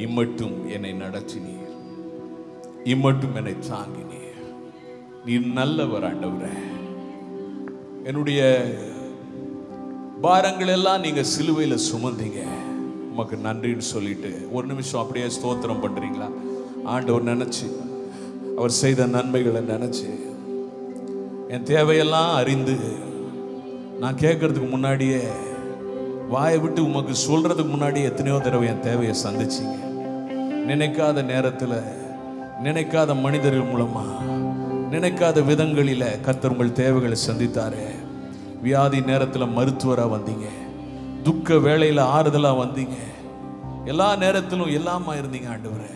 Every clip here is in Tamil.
இம்மட்டும் என்னை நடத்தினீர் இம்மட்டும் என்னை தாங்கினீர் நீர் நல்லவர் ஆண்டவரே என்னுடைய பாரங்கள் எல்லாம் நீங்க சிலுவையில சுமந்தீங்க உமக்கு நன்றின்னு சொல்லிட்டு ஒரு நிமிஷம் அப்படியே ஸ்தோத்திரம் பண்றீங்களா ஆண்டவர் நினைச்சு அவர் செய்த நன்மைகளை நினைச்சு என் தேவையெல்லாம் அறிந்து நான் கேட்கறதுக்கு முன்னாடியே வாயை விட்டு உமக்கு சொல்றதுக்கு முன்னாடியே எத்தனையோ தடவை என் தேவையை சந்திச்சிங்க நினைக்காத நேரத்தில் நினைக்காத மனிதர்கள் மூலமா நினைக்காத விதங்களில கர்த்தர் உங்கள் தேவைகளை சந்தித்தாரே வியாதி நேரத்தில் மருத்துவராக வந்தீங்க துக்க வேளையில் ஆறுதலாக வந்தீங்க எல்லா நேரத்திலும் எல்லாமா இருந்தீங்க ஆண்டவரே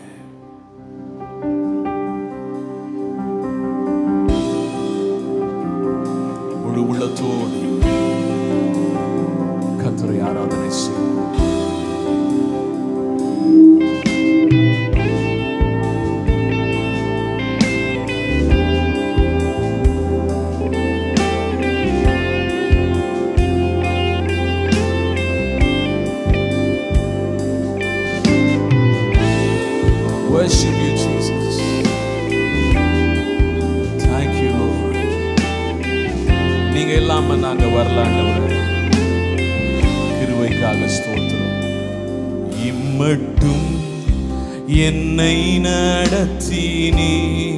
முழு உள்ளத்தோடு கர்த்தரை ஆராதனை செய்யும் Worship you, Jesus. Thank you, Lord. நீங்க இல்லாம நாங்க வரலாண்டவரே கிருபைக்காக ஸ்தோத்திரம் இம்மட்டும் என்னை நடத்தினே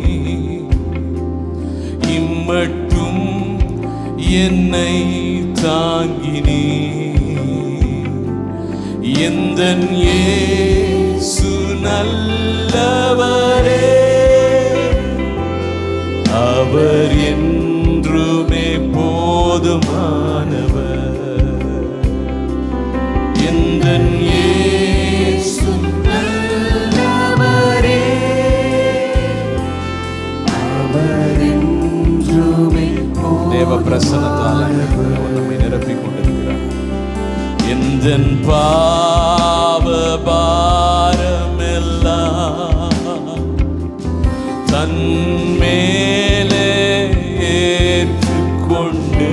இம்மட்டும் என்னை தாங்கினே எந்த இயேசு நல்லவரே அவர் என்றுமே போதுமானவர் எந்த இயேசு நல்லவரே அவரென்றுமே தேவ பிரசனத்தால் அவர் நம்மை நிரப்பிக் கொண்டிருக்கிறார் எந்த பாவ பாரமெல்லாம் தன் மேலே ஏற்றுக்கொண்டு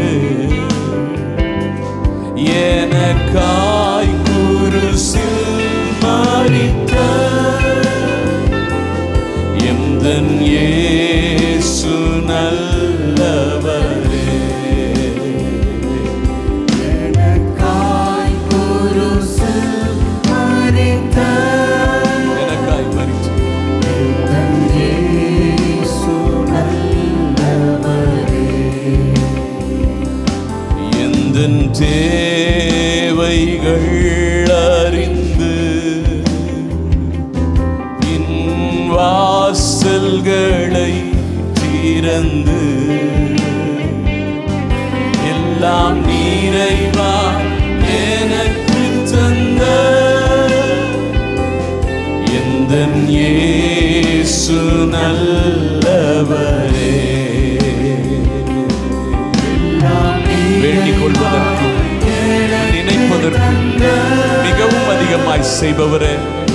எனக்காய் குருசில் மரித்த எந்தன் இயேசு நல்லவரே எனக்காய் குருசில் மரித்த எனக்காய் மரித்து என் இயேசு நல்லவரே எந்தன் தேவைகள் அறிந்து பின் வாசல்களை திறந்து எல்லாம் நீரைவா எனக்கு தந்த எந்தன் இயேசு நல்லவரே வேண்டிக் கொள்வதற்கும் நினைப்பதற்கும் மிகவும் அதிகமாய் செய்பவரே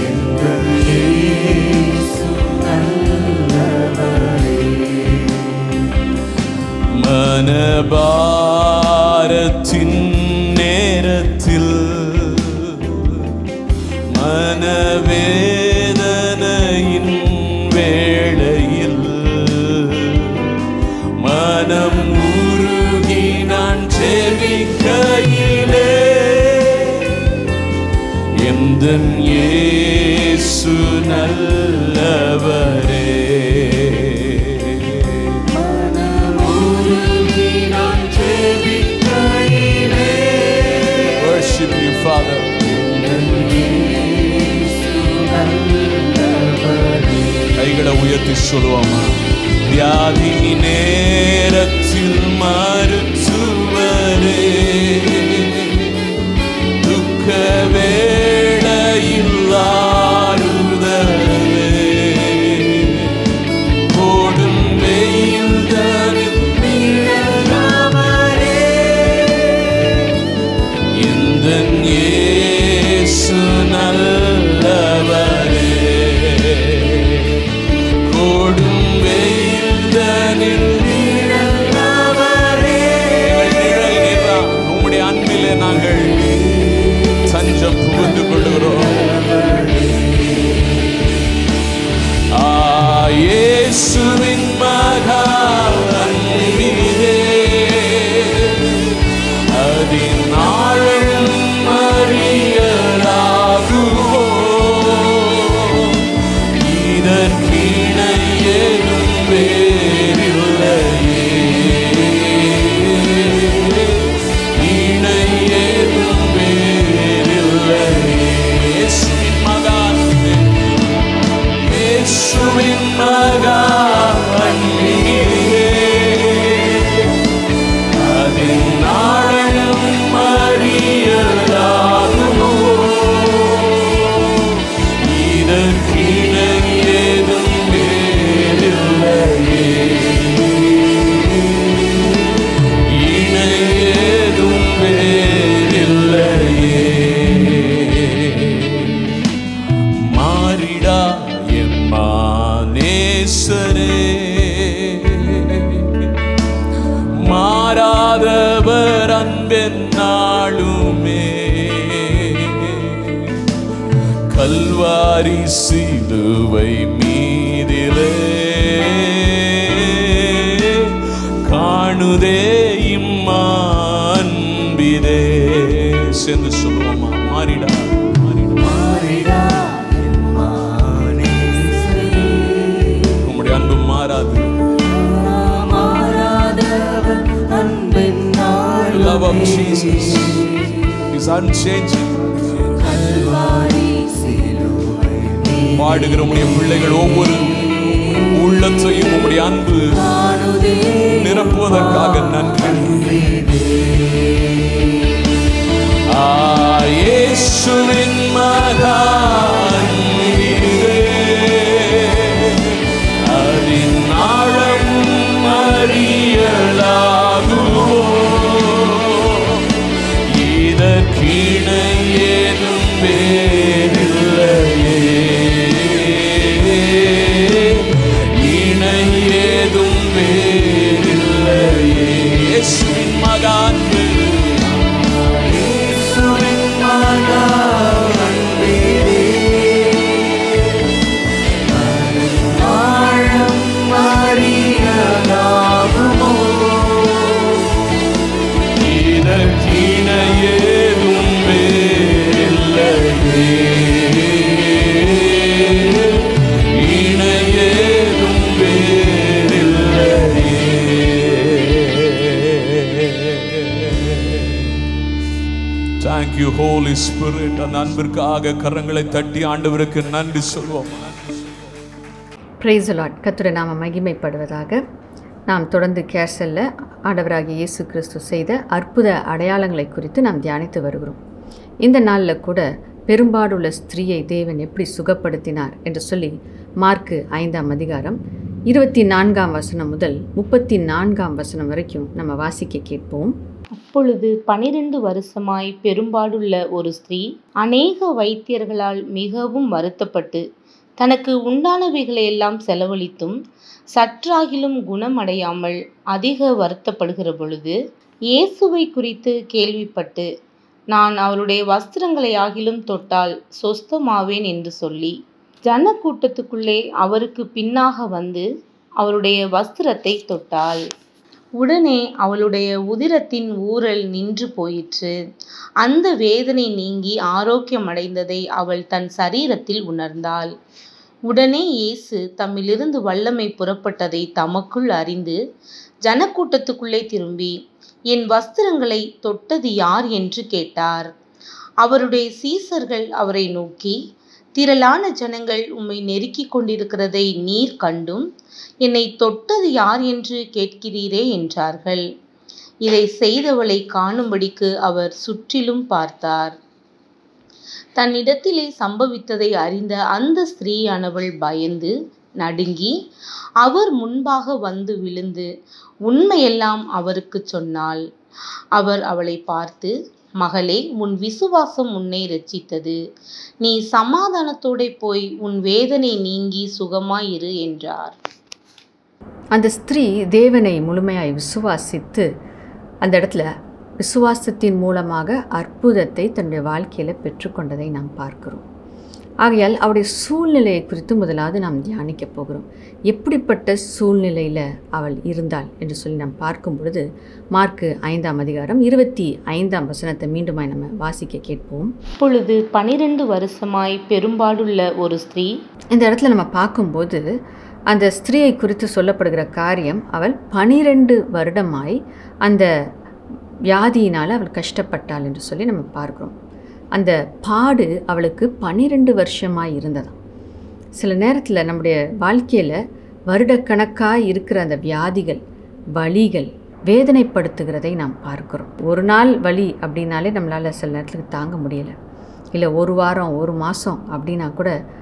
மனபாரத்தின் நேரத்தில் மனவேதனையின் வேளையில் மனம் உருகி நான் செவிக்கையிலே எந்த இயேசு நல்லவரே மனமுருகி நான் ஜெபிக்கையிலே Worship you, Father. இயேசு நல்லவரே கைகளை உயர்த்தி சொல்லுவோமா வியாதி நேரத்தில் மருத்துவரே துக்க வேளையில் ஆறுதலே போடும் வெயில் தனில் நிழலாமரே இந்த இயேசு நல்லவரே கோடும் வெயில் தனில் நிழலாமரே இதற்கிணை ஏதும் வேறில்லையே இணை ஏதும் வேறில்லையே மாறிடா எம்மானேசரே மாறாதவர் அன்பென் நாளுமே கல்வாரி சிலுவை மீதிலே காணுதே இம்மான்பிதே சேர்ந்து சொல்லுவோமா மாறிடா மாறிடா மாறிடா எம்மானேசரே. உம்முடைய அன்பு மாறாது மாறாதவர் அன்பின் love of நாளுமே. Jesus is unchanging கல்வாரி சிலுவை மீது பாடுகிற உம்முடைய பிள்ளைகள் ஒவ்வொரு உள்ளத்தையும் உம்முடைய அன்பு காணுதே நிரப்புவதற்காக நன்றி ஆ, இயேசுவின் மகான் நீரே. அதின் ஆழம் அறியலாகுமோ இதற்கிணை ஏதும் வேறில்லையே இணை ஏதும் வேறில்லையே இயேசுவின் மகான் இயேசுவின் மகான் அன்பிலே. ஆழம் அறியலாகுமோ இதற்கிணை ஏதும் வேறில்லையே இணை ஏதும் வேறில்லையே Thank you, Holy Spirit. அந்த அன்பிற்காக கரங்களை தட்டி ஆண்டவருக்கு நன்றி சொல்வோம் பிரைஸ் லாட் கத்துரை நாம மகிமைப்படுவதாக நாம் தொடர்ந்து கேர்சல்ல ஆண்டவராகிய இயேசு கிறிஸ்து செய்த அற்புத அடையாளங்களை குறித்து நாம் தியானித்து வருகிறோம் இந்த நாளில் கூட பெரும்பாடுள்ள ஸ்திரீயை தேவன் எப்படி சுகப்படுத்தினார் என்று சொல்லி மார்க்கு ஐந்தாம் அதிகாரம் இருபத்தி நான்காம் வசனம் முதல் முப்பத்தி நான்காம் வசனம் வரைக்கும் நம்ம வாசிக்க கேட்போம் அப்பொழுது பனிரெண்டு வருஷமாய் பெரும்பாடுள்ள ஒரு ஸ்திரீ அநேக வைத்தியர்களால் மிகவும் வருத்தப்பட்டு தனக்கு உண்டானவைகளையெல்லாம் செலவழித்தும் சற்றாகிலும் குணமடையாமல் அதிக வருத்தப்படுகிற பொழுது இயேசுவை குறித்து கேள்விப்பட்டு நான் அவருடைய வஸ்திரங்களை ஆகிலும் தொட்டால் சொஸ்தமாவேன் என்று சொல்லி ஜனக்கூட்டத்துக்குள்ளே அவருக்கு பின்னாக வந்து அவருடைய வஸ்திரத்தை தொட்டாள் உடனே அவளுடைய உதிரத்தின் ஊறல் நின்று போயிற்று அந்த வேதனை நீங்கி ஆரோக்கியமடைந்ததை அவள் தன் சரீரத்தில் உணர்ந்தாள் உடனே இயேசு தம்மிலிருந்து வல்லமை புறப்பட்டதை தமக்குள் அறிந்து ஜனக்கூட்டத்துக்குள்ளே திரும்பி என் வஸ்திரங்களை தொட்டது யார் என்று கேட்டார் அவருடைய சீசர்கள் அவரை நோக்கி திரளான ஜனங்கள் உம்மை நெருக்கிக் கொண்டிருக்கிறதை நீர் கண்டும் என்னை தொட்டது யார் என்று கேட்கிறீரே என்றார்கள் இதை செய்தவளை காணும்படிக்கு அவர் சுற்றிலும் பார்த்தார் தன்னிடத்திலே சம்பவித்ததை அறிந்த அந்த ஸ்திரீயானவள் பயந்து நடுங்கி அவர் முன்பாக வந்து விழுந்து உண்மையெல்லாம் அவருக்கு சொன்னாள் அவர் அவளை பார்த்து மகளே உன் விசுவாசம் உன்னை ரட்சித்தது நீ சமாதானத்தோடே போய் உன் வேதனை நீங்கி சுகமாயிரு என்றார் அந்த ஸ்திரீ தேவனை முழுமையாய் விசுவாசித்து அந்த இடத்துல விசுவாசத்தின் மூலமாக அற்புதத்தை தன்னுடைய வாழ்க்கையில் பெற்றுக்கொண்டதை நாம் பார்க்கிறோம் ஆகையால் அவருடைய சூழ்நிலையை குறித்து முதலாவது நாம் தியானிக்க போகிறோம் எப்படிப்பட்ட சூழ்நிலையில் அவள் இருந்தாள் என்று சொல்லி நாம் பார்க்கும் பொழுது மார்க்கு ஐந்தாம் அதிகாரம் இருபத்தி ஐந்தாம் வசனத்தை மீண்டுமாய் நம்ம வாசிக்க கேட்போம் அப்பொழுது பனிரெண்டு வருஷமாய் பெரும்பாடுள்ள ஒரு ஸ்திரீ இந்த இடத்துல நம்ம பார்க்கும்போது அந்த ஸ்திரீயை குறித்து சொல்லப்படுகிற காரியம் அவள் பனிரெண்டு வருடமாய் அந்த வியாதியினால் அவள் கஷ்டப்பட்டாள் என்று சொல்லி நம்ம பார்க்கிறோம் அந்த பாடு அவளுக்கு பன்னிரெண்டு வருஷமாய் இருந்ததாம் சில நேரத்தில் நம்முடைய வாழ்க்கையில் வருடக்கணக்காக இருக்கிற அந்த வியாதிகள் வலிகள் வேதனைப்படுத்துகிறதை நாம் பார்க்கிறோம் ஒரு நாள் வலி அப்படின்னாலே நம்மளால் சில நேரத்துக்கு தாங்க முடியலை இல்லை ஒரு வாரம் ஒரு மாதம் அப்படின்னா கூட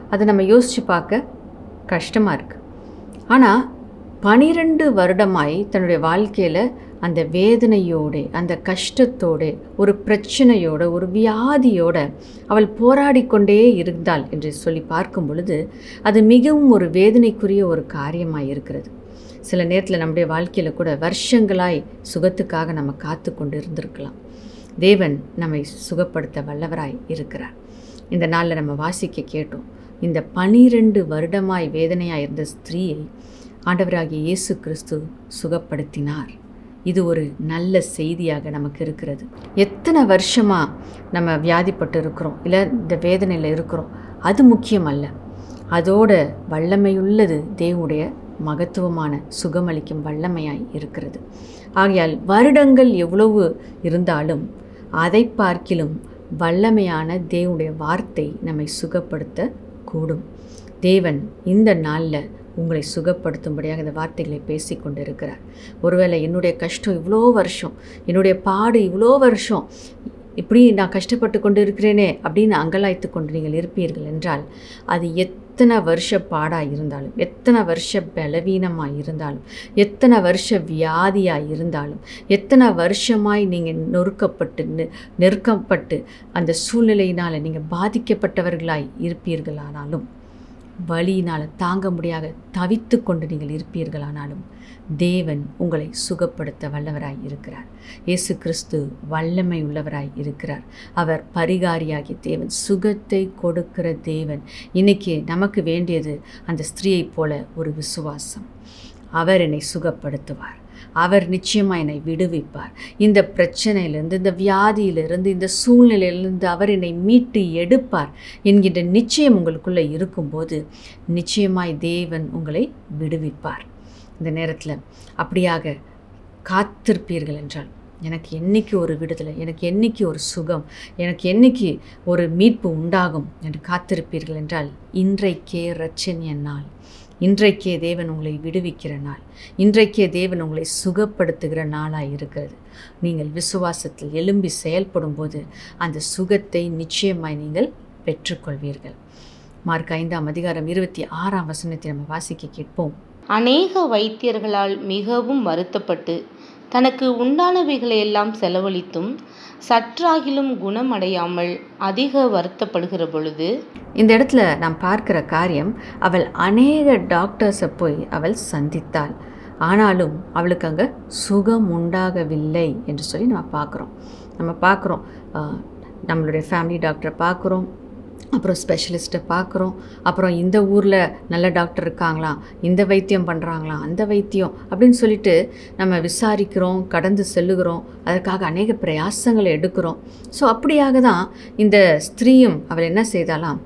அதை நம்ம யோசித்து பார்க்க கஷ்டமாக இருக்குது ஆனால் பனிரெண்டு வருடமாய் தன்னுடைய வாழ்க்கையில் அந்த வேதனையோடு அந்த கஷ்டத்தோடு ஒரு பிரச்சனையோட ஒரு வியாதியோட அவள் போராடி கொண்டே இருந்தாள் என்று சொல்லி பார்க்கும் பொழுது அது மிகவும் ஒரு வேதனைக்குரிய ஒரு காரியமாக இருக்கிறது சில நேரத்தில் நம்முடைய வாழ்க்கையில் கூட வருஷங்களாய் சுகத்துக்காக நம்ம காத்து கொண்டு இருந்திருக்கலாம் தேவன் நம்மை சுகப்படுத்த வல்லவராய் இருக்கிறார் இந்த நாளில் நம்ம வாசிக்க கேட்டோம் இந்த பனிரெண்டு வருடமாய் வேதனையாக இருந்த ஸ்திரீயை ஆண்டவராகிய இயேசு கிறிஸ்து சுகப்படுத்தினார் இது ஒரு நல்ல செய்தியாக நமக்கு இருக்கிறது எத்தனை வருஷமாக நம்ம வியாதிப்பட்டு இருக்கிறோம் இல்லை இந்த வேதனையில் இருக்கிறோம் அது முக்கியம் அல்ல அதோட வல்லமையுள்ளது தேவனுடைய மகத்துவமான சுகமளிக்கும் வல்லமையாய் இருக்கிறது ஆகையால் வருடங்கள் எவ்வளவு இருந்தாலும் அதை பார்க்கிலும் வல்லமையான தேவனுடைய வார்த்தை நம்மை சுகப்படுத்த கூடும் தேவன் இந்த நாளில் உங்களை சுகப்படுத்தும்படியாக இந்த வார்த்தைகளை பேசி கொண்டு இருக்கிறார் ஒருவேளை என்னுடைய கஷ்டம் இவ்வளோ வருஷம் என்னுடைய பாடு இவ்வளோ வருஷம் இப்படி நான் கஷ்டப்பட்டு கொண்டு இருக்கிறேனே அப்படின்னு அங்கலாய்த்து கொண்டு நீங்கள் இருப்பீர்கள் என்றால் அது எத்தனை வருஷ பாடாக இருந்தாலும் எத்தனை வருஷ பலவீனமாக இருந்தாலும் எத்தனை வருஷ வியாதியாக இருந்தாலும் எத்தனை வருஷமாய் நீங்கள் நொறுக்கப்பட்டு நெ- நெருக்கப்பட்டு அந்த சூழ்நிலையினால் நீங்கள் பாதிக்கப்பட்டவர்களாய் இருப்பீர்களானாலும் வலியினால் தாங்க முடியாத தவித்து கொண்டு நீங்கள் இருப்பீர்களானாலும் தேவன் உங்களை சுகப்படுத்த வல்லவராய் இருக்கிறார் இயேசு கிறிஸ்து வல்லமை உள்ளவராய் இருக்கிறார் அவர் பரிகாரியாகிய தேவன் சுகத்தை கொடுக்கிற தேவன் இன்னைக்கு நமக்கு வேண்டியது அந்த ஸ்திரீயைப் போல ஒரு விசுவாசம் அவர் என்னை சுகப்படுத்துவார் அவர் நிச்சயமாக என்னை விடுவிப்பார் இந்த பிரச்சனையிலிருந்து இந்த வியாதியிலிருந்து இந்த சூழ்நிலையிலிருந்து அவர் என்னை மீட்டு எடுப்பார் என்கின்ற நிச்சயம் உங்களுக்குள்ளே இருக்கும்போது நிச்சயமாய் தேவன் உங்களை விடுவிப்பார் இந்த நேரத்தில் அப்படியாக காத்திருப்பீர்கள் என்றால் எனக்கு என்னைக்கு ஒரு விடுதலை எனக்கு என்னைக்கு ஒரு சுகம் எனக்கு என்னைக்கு ஒரு மீட்பு உண்டாகும் என்று காத்திருப்பீர்கள் என்றால் இன்றைக்கே ரட்சணிய நாள் இன்றைக்கே தேவன் உங்களை விடுவிக்கிற நாள் இன்றைக்கே தேவன் உங்களை சுகப்படுத்துகிற நாளாக இருக்கிறது நீங்கள் விசுவாசத்தில் எழும்பி செயல்படும் போது அந்த சுகத்தை நிச்சயமாய் நீங்கள் பெற்றுக்கொள்வீர்கள் மார்க் ஐந்தாம் அதிகாரம் இருபத்தி ஆறாம் வசனத்தை நம்ம வாசிக்க கேட்போம் அநேக வைத்தியர்களால் மிகவும் வருத்தப்பட்டு தனக்கு உண்டானவைகளையெல்லாம் செலவழித்தும் சற்றாகிலும் குணமடையாமல் அதிக வருத்தப்படுகிற பொழுது இந்த இடத்துல நாம் பார்க்கிற காரியம் அவள் அநேக டாக்டர்ஸை போய் அவள் சந்தித்தாள் ஆனாலும் அவளுக்கு அங்கே சுகம் உண்டாகவில்லை என்று சொல்லி நம்ம பார்க்குறோம் நம்ம பார்க்குறோம் ஆஹ், நம்மளுடைய ஃபேமிலி டாக்டரை பார்க்குறோம் அப்புறம் ஸ்பெஷலிஸ்ட்டை பார்க்குறோம் அப்புறம் இந்த ஊரில் நல்ல டாக்டர் இருக்காங்களாம் இந்த வைத்தியம் பண்ணுறாங்களாம் அந்த வைத்தியம் அப்படின்னு சொல்லிட்டு நம்ம விசாரிக்கிறோம் கடந்து செல்லுகிறோம் அதற்காக அநேக பிரயாசங்களை எடுக்கிறோம் ஸோ அப்படியாக தான் இந்த ஸ்திரீயும் அவள் என்ன செய்தாலாம்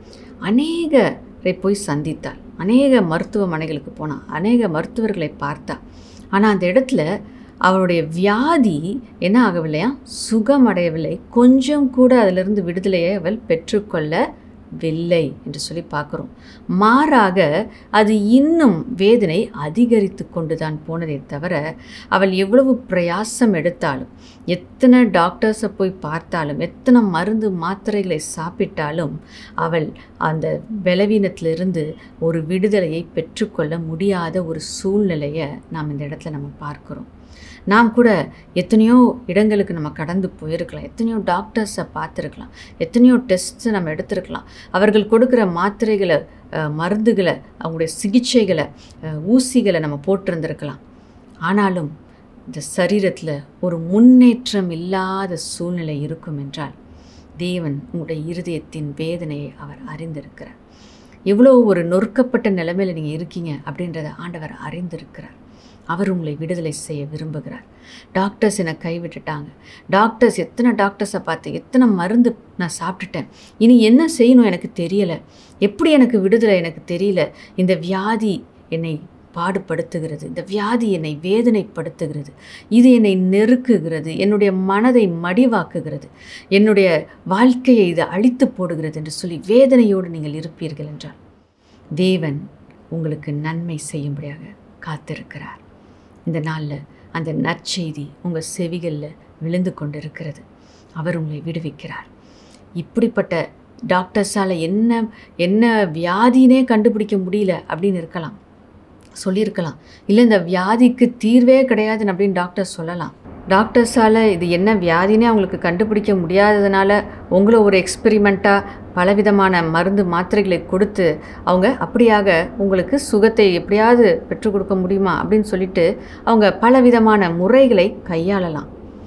அநேகரை போய் சந்தித்தாள் அநேக மருத்துவமனைகளுக்கு போனாள் அநேக மருத்துவர்களை பார்த்தா ஆனால் அந்த இடத்துல அவளுடைய வியாதி என்ன ஆகவில்லையா சுகமடையவில்லை கொஞ்சம் கூட அதிலிருந்து விடுதலையை அவள் பெற்றுக்கொள்ளவில்லை என்று சொல்லி பார்க்குறோம் மாறாக அது இன்னும் வேதனை அதிகரித்து கொண்டு தான் போனதே தவிர அவள் எவ்வளவு பிரயாசம் எடுத்தாலும் எத்தனை டாக்டர்ஸை போய் பார்த்தாலும் எத்தனை மருந்து மாத்திரைகளை சாப்பிட்டாலும் அவள் அந்த பலவீனத்திலிருந்து ஒரு விடுதலையை பெற்றுக்கொள்ள முடியாத ஒரு சூழ்நிலையை நாம் இந்த இடத்துல நம்ம பார்க்குறோம் நாம் கூட எத்தனையோ இடங்களுக்கு நம்ம கடந்து போயிருக்கலாம் எத்தனையோ டாக்டர்ஸை பார்த்துருக்கலாம் எத்தனையோ டெஸ்ட்டு நம்ம எடுத்திருக்கலாம் அவர்கள் கொடுக்குற மாத்திரைகளை அஹ், மருந்துகளை அவங்களுடைய சிகிச்சைகளை அஹ், ஊசிகளை நம்ம போட்டிருந்திருக்கலாம் ஆனாலும் இந்த சரீரத்தில் ஒரு முன்னேற்றம் இல்லாத சூழ்நிலை இருக்கும் என்றால் தேவன் உங்களுடைய இருதயத்தின் வேதனையை அவர் அறிந்திருக்கிறார் எவ்வளோ ஒரு நொறுக்கப்பட்ட நிலைமையில் நீங்கள் இருக்கீங்க அப்படின்றத ஆண்டவர் அறிந்திருக்கிறார் அவர் உங்களை விடுதலை செய்ய விரும்புகிறார் டாக்டர்ஸ் என்னை கைவிட்டுட்டாங்க டாக்டர்ஸ் எத்தனை டாக்டர்ஸை பார்த்து எத்தனை மருந்து நான் சாப்பிட்டுட்டேன் இனி என்ன செய்யணும் எனக்கு தெரியலை எப்படி எனக்கு விடுதலை எனக்கு தெரியல இந்த வியாதி என்னை பாடுபடுத்துகிறது இந்த வியாதி என்னை வேதனைப்படுத்துகிறது இது என்னை நெருக்குகிறது என்னுடைய மனதை மடிவாக்குகிறது என்னுடைய வாழ்க்கையை இது அழித்து போடுகிறது என்று சொல்லி வேதனையோடு நீங்கள் இருப்பீர்கள் என்றால் தேவன் உங்களுக்கு நன்மை செய்யும்படியாக காத்திருக்கிறார் இந்த நாளில் அந்த நற்செய்தி உங்கள் செவிகளில் விழுந்து கொண்டிருக்கிறது அவர் உங்களை விடுவிக்கிறார் இப்படிப்பட்ட டாக்டர்ஸால் என்ன என்ன வியாதினே கண்டுபிடிக்க முடியல அப்படின்னு இருக்கலாம் சொல்லியிருக்கலாம் இல்லை இந்த வியாதிக்கு தீர்வே கிடையாதுன்னு அப்படின்னு டாக்டர் சொல்லலாம் டாக்டர்ஸால் இது என்ன வியாதினே அவங்களுக்கு கண்டுபிடிக்க முடியாததுனால உங்களை ஒரு எக்ஸ்பெரிமெண்ட்டாக பலவிதமான மருந்து மாத்திரைகளை கொடுத்து அவங்க அப்படியாக உங்களுக்கு சுகத்தை எப்படியாவது பெற்றுக் கொடுக்க முடியுமா அப்படின்னு சொல்லிட்டு அவங்க பலவிதமான முறைகளை கையாளலாம்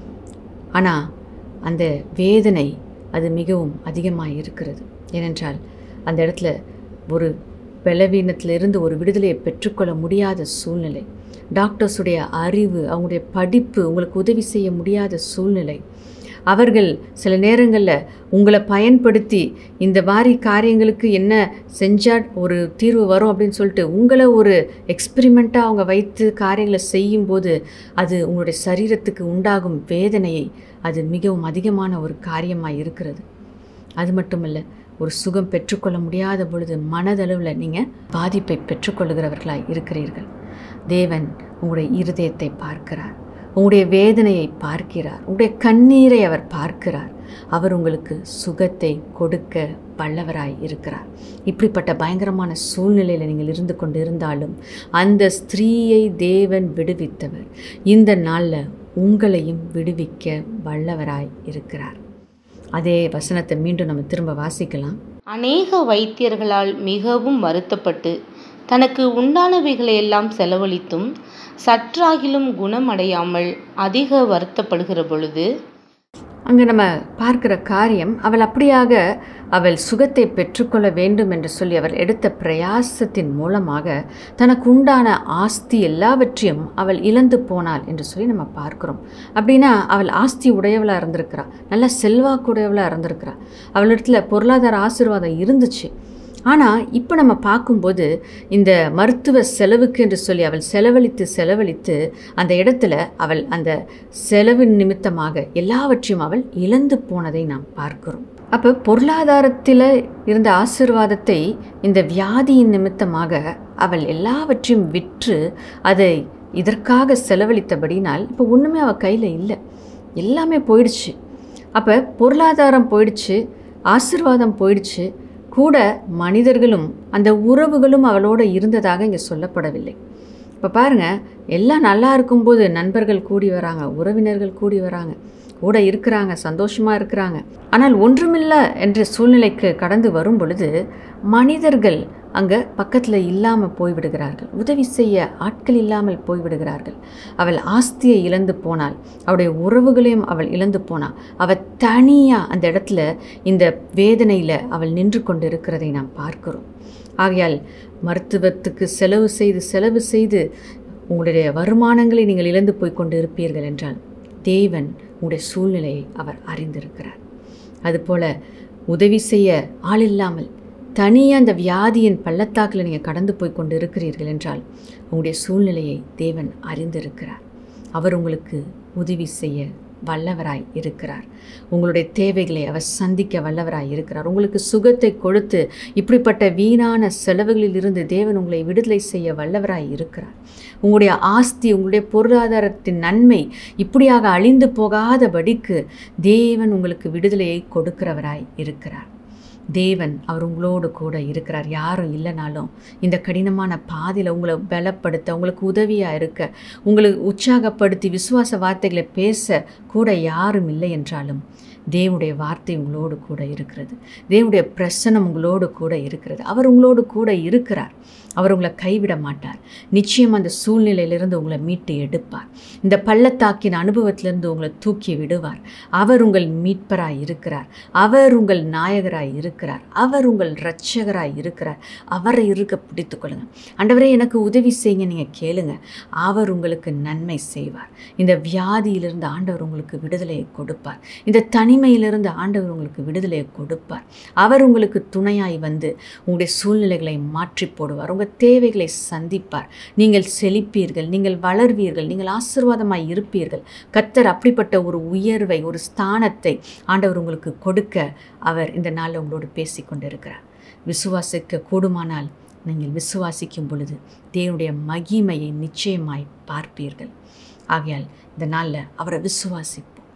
ஆனால் அந்த வேதனை அது மிகவும் அதிகமாக இருக்கிறது ஏனென்றால் அந்த இடத்துல ஒரு பலவீனத்திலிருந்து ஒரு விடுதலையை பெற்றுக்கொள்ள முடியாத சூழ்நிலை டாக்டர்ஸுடைய அறிவு அவங்களுடைய படிப்பு உங்களுக்கு உதவி செய்ய முடியாத சூழ்நிலை அவர்கள் சில நேரங்களில் உங்களை பயன்படுத்தி இந்த மாதிரி காரியங்களுக்கு என்ன செஞ்சால் ஒரு தீர்வு வரும் அப்படின்னு சொல்லிட்டு உங்களை ஒரு எக்ஸ்பெரிமெண்ட்டாக அவங்க வைத்து காரியங்களை செய்யும்போது அது உங்களுடைய சரீரத்துக்கு உண்டாகும் வேதனையை அது மிகவும் அதிகமான ஒரு காரியமாக இருக்கிறது அது மட்டுமல்ல ஒரு சுகம் பெற்றுக்கொள்ள முடியாத பொழுது மனதளவில் நீங்கள் பாதிப்பை பெற்றுக்கொள்கிறவர்களாய் இருக்கிறீர்கள் தேவன் உங்களுடைய இருதயத்தை பார்க்கிறார் உங்களுடைய வேதனையை பார்க்கிறார் உங்களுடைய கண்ணீரை அவர் பார்க்கிறார் அவர் உங்களுக்கு சுகத்தை கொடுக்க வல்லவராய் இருக்கிறார் இப்படிப்பட்ட பயங்கரமான சூழ்நிலையில் நீங்கள் இருந்து கொண்டு இருந்தாலும் அந்த ஸ்திரீயை தேவன் விடுவித்தவர் இந்த நாளில் உங்களையும் விடுவிக்க வல்லவராய் இருக்கிறார் அதே வசனத்தை மீண்டும் நம்ம திரும்ப வாசிக்கலாம் அநேக வைத்தியர்களால் மிகவும் வருத்தப்பட்டு தனக்கு உண்டானவைகளையெல்லாம் செலவழித்தும் சற்றாகிலும் குணமடையாமல் அதிக வருத்தப்படுகிற பொழுது அங்கே நம்ம பார்க்கிற காரியம் அவள் அப்படியாக அவள் சுகத்தை பெற்றுக்கொள்ள வேண்டும் என்று சொல்லி அவள் எடுத்த பிரயாசத்தின் மூலமாக தனக்கு உண்டான ஆஸ்தி எல்லாவற்றையும் அவள் இழந்து போனாள் என்று சொல்லி நம்ம பார்க்கிறோம் அப்படின்னா அவள் ஆஸ்தி உடையவளாக இருந்திருக்கிறா நல்ல செல்வாக்குடையவளாக இருந்திருக்கிறா அவளிடத்துல பொருளாதார ஆசீர்வாதம் இருந்துச்சு ஆனால் இப்போ நம்ம பார்க்கும்போது இந்த மருத்துவ செலவுக்கு என்று சொல்லி அவள் செலவழித்து செலவழித்து அந்த இடத்துல அவள் அந்த செலவு நிமித்தமாக எல்லாவற்றையும் அவள் இழந்து போனதை நாம் பார்க்கிறோம் அப்போ பொருளாதாரத்தில் இருந்த ஆசிர்வாதத்தை இந்த வியாதியின் நிமித்தமாக அவள் எல்லாவற்றையும் விற்று அதை இதற்காக செலவழித்தபடினால் இப்போ ஒன்றுமே அவள் கையில் இல்லை எல்லாமே போயிடுச்சு அப்போ பொருளாதாரம் போயிடுச்சு ஆசிர்வாதம் போயிடுச்சு கூட மனிதர்களும் அந்த உறவுகளும் அவளோட இருந்ததாக இங்கே சொல்லப்படவில்லை இப்போ பாருங்கள் எல்லாம் நல்லா இருக்கும்போது நண்பர்கள் கூடி வராங்க உறவினர்கள் கூடி வராங்க கூட இருக்கிறாங்க சந்தோஷமாக இருக்கிறாங்க ஆனால் ஒன்றுமில்லை என்ற சூழ்நிலைக்கு கடந்து வரும் பொழுது மனிதர்கள் அங்கே பக்கத்தில் இல்லாமல் போய்விடுகிறார்கள் உதவி செய்ய ஆட்கள் இல்லாமல் போய்விடுகிறார்கள் அவள் ஆஸ்தியை இழந்து போனாள் அவளுடைய உறவுகளையும் அவள் இழந்து போனாள் அவள் தனியாக அந்த இடத்துல இந்த வேதனையில் அவள் நின்று கொண்டு இருக்கிறதை நாம் பார்க்கிறோம் ஆகையால் மருத்துவத்துக்கு செலவு செய்து செலவு செய்து உங்களுடைய வருமானங்களை நீங்கள் இழந்து போய் கொண்டு இருப்பீர்கள் என்றால் தேவன் உங்களுடைய சூழ்நிலையை அவர் அறிந்திருக்கிறார் அதுபோல் உதவி செய்ய ஆள் இல்லாமல் தனியாக அந்த வியாதியின் பள்ளத்தாக்கில் நீங்கள் கடந்து போய் கொண்டு இருக்கிறீர்கள் என்றால் உங்களுடைய சூழ்நிலையை தேவன் அறிந்திருக்கிறார் அவர் உங்களுக்கு உதவி செய்ய வல்லவராய் இருக்கிறார் உங்களுடைய தேவைகளை அவர் சந்திக்க வல்லவராய் இருக்கிறார் உங்களுக்கு சுகத்தை கொடுத்து இப்படிப்பட்ட வீணான செலவுகளில் இருந்து தேவன் உங்களை விடுதலை செய்ய வல்லவராய் இருக்கிறார் உங்களுடைய ஆஸ்தி உங்களுடைய பொருளாதாரத்தின் நன்மை இப்படியாக அழிந்து போகாதபடிக்கு தேவன் உங்களுக்கு விடுதலையை கொடுக்கிறவராய் இருக்கிறார் தேவன் அவர் உங்களோடு கூட இருக்கிறார் யாரும் இல்லைனாலும் இந்த கடினமான பாதையில் உங்களை பலப்படுத்த உங்களுக்கு உதவியாக இருக்க உங்களை உற்சாகப்படுத்தி விசுவாச வார்த்தைகளை பேச கூட யாரும் இல்லை என்றாலும் தேவனுடைய வார்த்தை உங்களோடு கூட இருக்கிறது தேவனுடைய பிரசனம் உங்களோடு கூட இருக்கிறது அவர் உங்களோடு கூட இருக்கிறார் அவர் உங்களை கைவிட மாட்டார் நிச்சயம் அந்த சூழ்நிலையிலிருந்து உங்களை மீட்டு எடுப்பார் இந்த பள்ளத்தாக்கின் அனுபவத்திலிருந்து உங்களை தூக்கி விடுவார் அவர் உங்கள் மீட்பராய் இருக்கிறார் அவர் உங்கள் நாயகராய் இருக்கிறார் அவர் உங்கள் இரட்சகராய் இருக்கிறார் அவரை இருக்க பிடித்து கொள்ளுங்க ஆண்டவரே எனக்கு உதவி செய்யுங்க நீங்கள் கேளுங்க அவர் உங்களுக்கு நன்மை செய்வார் இந்த வியாதியிலிருந்து ஆண்டவர் உங்களுக்கு விடுதலையை கொடுப்பார் இந்த தனிமையிலிருந்து ஆண்டவர் உங்களுக்கு விடுதலையை கொடுப்பார் அவர் உங்களுக்கு துணையாய் வந்து உங்களுடைய சூழ்நிலைகளை மாற்றி போடுவார் உங்கள் தேவைகளை சந்திப்பார் நீங்கள் செழிப்பீர்கள் நீங்கள் வளர்வீர்கள் நீங்கள் ஆசீர்வாதமாய் இருப்பீர்கள் கத்தர் அப்படிப்பட்ட ஒரு உயர்வை ஒரு ஸ்தானத்தை ஆண்டவர் உங்களுக்கு கொடுக்க அவர் இந்த நாளில் உங்களோடு பேசி கொண்டிருக்கிறார் விசுவாசிக்க கூடுமானால் நீங்கள் விசுவாசிக்கும் பொழுது தேவனுடைய மகிமையை நிச்சயமாய் பார்ப்பீர்கள் ஆகையால் இந்த நாளில் அவரை விசுவாசிப்போம்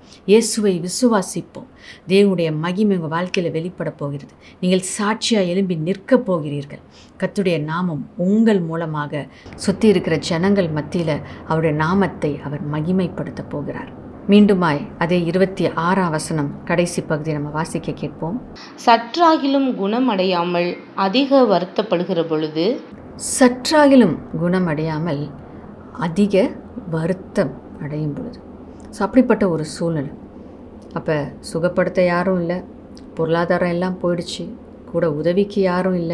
இயேசுவை விசுவாசிப்போம் தேவனுடைய மகிமை உங்கள் வாழ்க்கையில் வெளிப்பட போகிறது நீங்கள் சாட்சியாக எழும்பி நிற்கப் போகிறீர்கள் கர்த்தருடைய நாமம் உங்கள் மூலமாக சுற்றி இருக்கிற ஜனங்கள் மத்தியில் அவருடைய நாமத்தை அவர் மகிமைப்படுத்த போகிறார் மீண்டுமாய் அதே இருபத்தி ஆறாம் வசனம் கடைசி பகுதி நம்ம வாசிக்க கேட்போம் சற்றாகிலும் குணமடையாமல் அதிக வருத்தப்படுகிற பொழுது சற்றாகிலும் குணமடையாமல் அதிக வருத்தம் அடையும் பொழுது ஸோ அப்படிப்பட்ட ஒரு சூழ்நிலை அப்போ சுகப்படுத்த யாரும் இல்லை பொருளாதாரம் எல்லாம் போயிடுச்சு கூட உதவிக்கு யாரும் இல்லை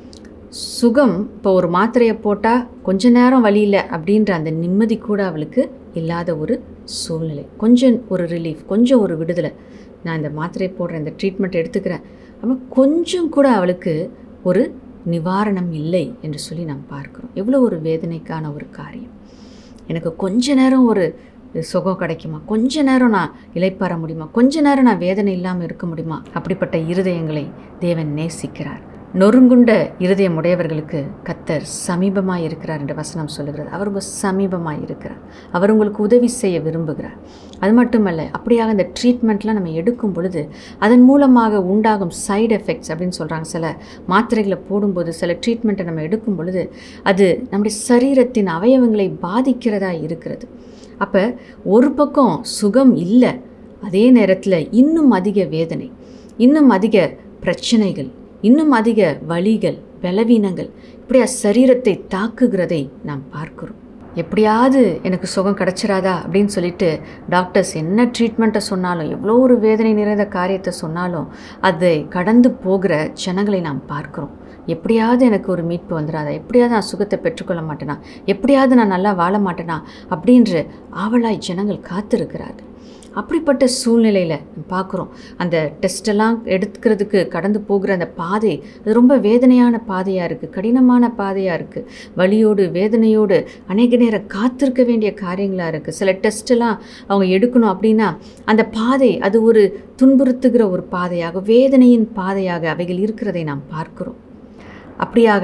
சுகம் இப்போ ஒரு மாத்திரையை போட்டால் கொஞ்ச நேரம் வழி இல்லை அப்படின்ற அந்த நிம்மதி கூட அவளுக்கு இல்லாத ஒரு சூழ்நிலை கொஞ்சம் ஒரு ரிலீஃப் கொஞ்சம் ஒரு விடுதலை நான் இந்த மாத்திரையை போடுறேன் இந்த ட்ரீட்மெண்ட் எடுத்துக்கிறேன் அப்போ கொஞ்சம் கூட அவளுக்கு ஒரு நிவாரணம் இல்லை என்று சொல்லி நாம் பார்க்கிறோம் எவ்வளோ ஒரு வேதனைக்கான ஒரு காரியம் எனக்கு கொஞ்ச நேரம் ஒரு சுகம் கிடைக்குமா கொஞ்ச நேரம் நான் இளைப்பாற முடியுமா கொஞ்ச நேரம் நான் வேதனை இல்லாமல் இருக்க முடியுமா அப்படிப்பட்ட இருதயங்களை தேவன் நேசிக்கிறார் நொறுங்குண்ட இருதயம் உடையவர்களுக்கு கத்தர் சமீபமாக இருக்கிறார் என்று வசனம் சொல்லுகிறது அவர் உங்கள் சமீபமாக இருக்கிறார் அவர் உங்களுக்கு உதவி செய்ய விரும்புகிறார் அது மட்டுமல்ல அப்படியாக இந்த ட்ரீட்மெண்ட்லாம் நம்ம எடுக்கும் பொழுது அதன் மூலமாக உண்டாகும் சைடு எஃபெக்ட்ஸ் அப்படின்னு சொல்கிறாங்க சில மாத்திரைகளை போடும்போது சில ட்ரீட்மெண்ட்டை நம்ம எடுக்கும் பொழுது அது நம்முடைய சரீரத்தின் அவயவங்களை பாதிக்கிறதா இருக்கிறது அப்போ ஒரு பக்கம் சுகம் இல்லை அதே நேரத்தில் இன்னும் அதிக வேதனை இன்னும் அதிக பிரச்சனைகள் இன்னும் அதிக வலிகள் பலவீனங்கள் இப்படியா சரீரத்தை தாக்குகிறதை நாம் பார்க்கிறோம் எப்படியாவது எனக்கு சுகம் கிடச்சிராதா அப்படின்னு சொல்லிட்டு டாக்டர்ஸ் என்ன ட்ரீட்மெண்ட்டை சொன்னாலும் எவ்வளோ ஒரு வேதனை நிறைந்த காரியத்தை சொன்னாலும் அதை கடந்து போகிற ஜனங்களை நாம் பார்க்கிறோம் எப்படியாவது எனக்கு ஒரு மீட்பு வந்துடாதா எப்படியாவது நான் சுகத்தை பெற்றுக்கொள்ள மாட்டேனா எப்படியாவது நான் நல்லா வாழ மாட்டேனா அப்படின்ற ஆவலாய் ஜனங்கள் காத்திருக்கிறார்கள் அப்படிப்பட்ட சூழ்நிலையில் பார்க்குறோம் அந்த டெஸ்டெல்லாம் எடுக்கிறதுக்கு கடந்து போகிற அந்த பாதை அது ரொம்ப வேதனையான பாதையாக இருக்குது கடினமான பாதையாக இருக்குது வலியோடு வேதனையோடு அநேக நேரம் காத்திருக்க வேண்டிய காரியங்களாக இருக்குது சில டெஸ்ட்டெல்லாம் அவங்க எடுக்கணும் அப்படின்னா அந்த பாதை அது ஒரு துன்புறுத்துகிற ஒரு பாதையாக வேதனையின் பாதையாக அவைகள் இருக்கிறதை நாம் பார்க்கிறோம் அப்படியாக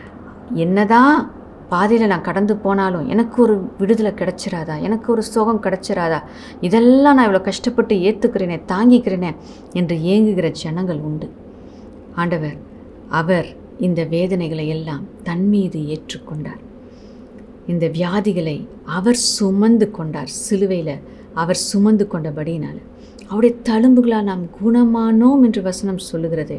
என்னதான் பாதையில் நான் கடந்து போனாலும் எனக்கு ஒரு விடுதலை கிடைச்சிராதா எனக்கு ஒரு சுகம் கிடைச்சிராதா இதெல்லாம் நான் இவ்வளோ கஷ்டப்பட்டு ஏற்றுக்கிறேனே தாங்கிக்கிறேனே என்று ஏங்குகிற ஜனங்கள் உண்டு ஆண்டவர் அவர் இந்த வேதனைகளை எல்லாம் தன் மீது ஏற்றுக்கொண்டார் இந்த வியாதிகளை அவர் சுமந்து கொண்டார் சிலுவையில் அவர் சுமந்து கொண்டபடியினால் அவருடைய தழும்புகளால் நாம் குணமானோம் என்று வசனம் சொல்லுகிறது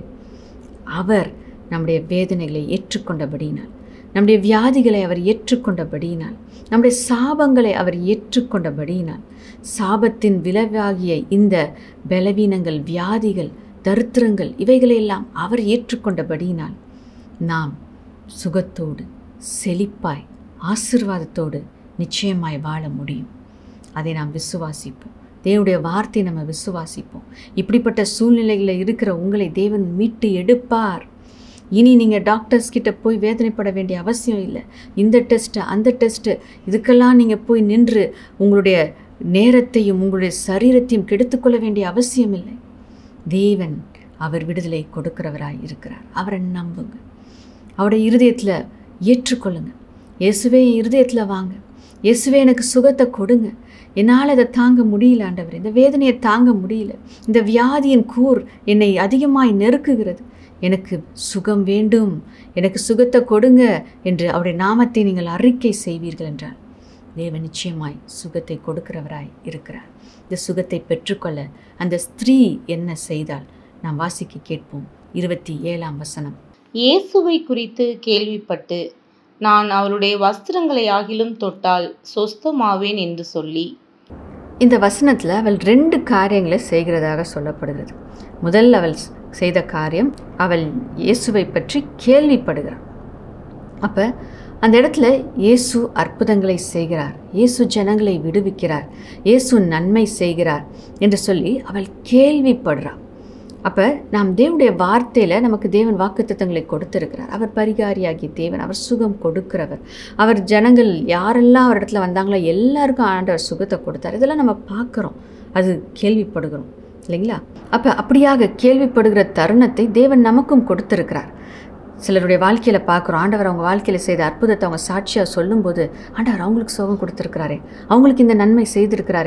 அவர் நம்முடைய வேதனைகளை ஏற்றுக்கொண்டபடியினால் நம்முடைய வியாதிகளை அவர் ஏற்றுக்கொண்டபடியினால் நம்முடைய சாபங்களை அவர் ஏற்றுக்கொண்டபடியினால் சாபத்தின் விளைவாகிய இந்த பலவீனங்கள் வியாதிகள் தரித்திரங்கள் இவைகளையெல்லாம் அவர் ஏற்றுக்கொண்டபடியினால் நாம் சுகத்தோடு செழிப்பாய் ஆசிர்வாதத்தோடு நிச்சயமாய் வாழ முடியும் அதை நாம் விசுவாசிப்போம் தேவனுடைய வார்த்தையை நம்ம விசுவாசிப்போம் இப்படிப்பட்ட சூழ்நிலைகளில் இருக்கிற உங்களை தேவன் மீட்டு எடுப்பார் இனி நீங்கள் டாக்டர்ஸ் கிட்ட போய் வேதனைப்பட வேண்டிய அவசியம் இல்லை இந்த டெஸ்ட்டு அந்த டெஸ்ட்டு இதுக்கெல்லாம் நீங்கள் போய் நின்று உங்களுடைய நேரத்தையும் உங்களுடைய சரீரத்தையும் கெடுத்துக்கொள்ள வேண்டிய அவசியம் இல்லை தேவன் அவர் விடுதலை கொடுக்கிறவராய் இருக்கிறார் அவரை நம்புங்க அவருடைய இருதயத்தில் ஏற்றுக்கொள்ளுங்க இயேசுவே என் இருதயத்தில் வாங்க இயேசுவே எனக்கு சுகத்தை கொடுங்க என்னால் அதை தாங்க முடியல ஆண்டவர் இந்த வேதனையை தாங்க முடியல இந்த வியாதியின் கூர் என்னை அதிகமாய் நெருக்குகிறது எனக்கு சுகம் வேண்டும் எனக்கு சுகத்தை கொடுங்க என்று அவருடைய நாமத்தை நீங்கள் அறிக்கை செய்வீர்கள் என்றால் தேவன் நிச்சயமாய் சுகத்தை கொடுக்கிறவராய் இருக்கிறார் இந்த சுகத்தை பெற்றுக்கொள்ள அந்த ஸ்திரீ என்ன செய்தால் நாம் வாசிக்க கேட்போம் இருபத்தி ஏழாம் வசனம் இயேசுவை குறித்து கேள்விப்பட்டு நான் அவருடைய வஸ்திரங்களை ஆகிலும் தொட்டால் சொஸ்தமாவேன் என்று சொல்லி இந்த வசனத்தில் அவள் ரெண்டு காரியங்களை செய்கிறதாக சொல்லப்படுகிறது முதல் அவள் செய்த காரியம் அவள் இயேசுவை பற்றி கேள்விப்படுகிறாள் அப்போ அந்த இடத்துல இயேசு அற்புதங்களை செய்கிறார் இயேசு ஜனங்களை விடுவிக்கிறார் இயேசு நன்மை செய்கிறார் என்று சொல்லி அவள் கேள்விப்படுறாள் அப்போ நாம் தேவனுடைய வார்த்தையில் நமக்கு தேவன் வாக்குத்தத்தங்களை கொடுத்திருக்கிறார் அவர் பரிகாரியாகிய தேவன் அவர் சுகம் கொடுக்கிறவர் அவர் ஜனங்கள் யாரெல்லாம் அவர் இடத்துல வந்தாங்களோ எல்லாருக்கும் ஆண்டவர் சுகத்தை கொடுத்தார் இதெல்லாம் நம்ம பார்க்குறோம் அது கேள்விப்படுகிறோம் இல்லைங்களா அப்போ அப்படியாக கேள்விப்படுகிற தருணத்தை தேவன் நமக்கும் கொடுத்திருக்கிறார் சிலருடைய வாழ்க்கையில் பார்க்குறோம் ஆண்டவர் அவங்க வாழ்க்கையில் செய்த அற்புதத்தை அவங்க சாட்சியாக சொல்லும்போது ஆண்டவர் அவங்களுக்கு சுகம் கொடுத்துருக்கிறாரே அவங்களுக்கு இந்த நன்மை செய்திருக்கிறாரே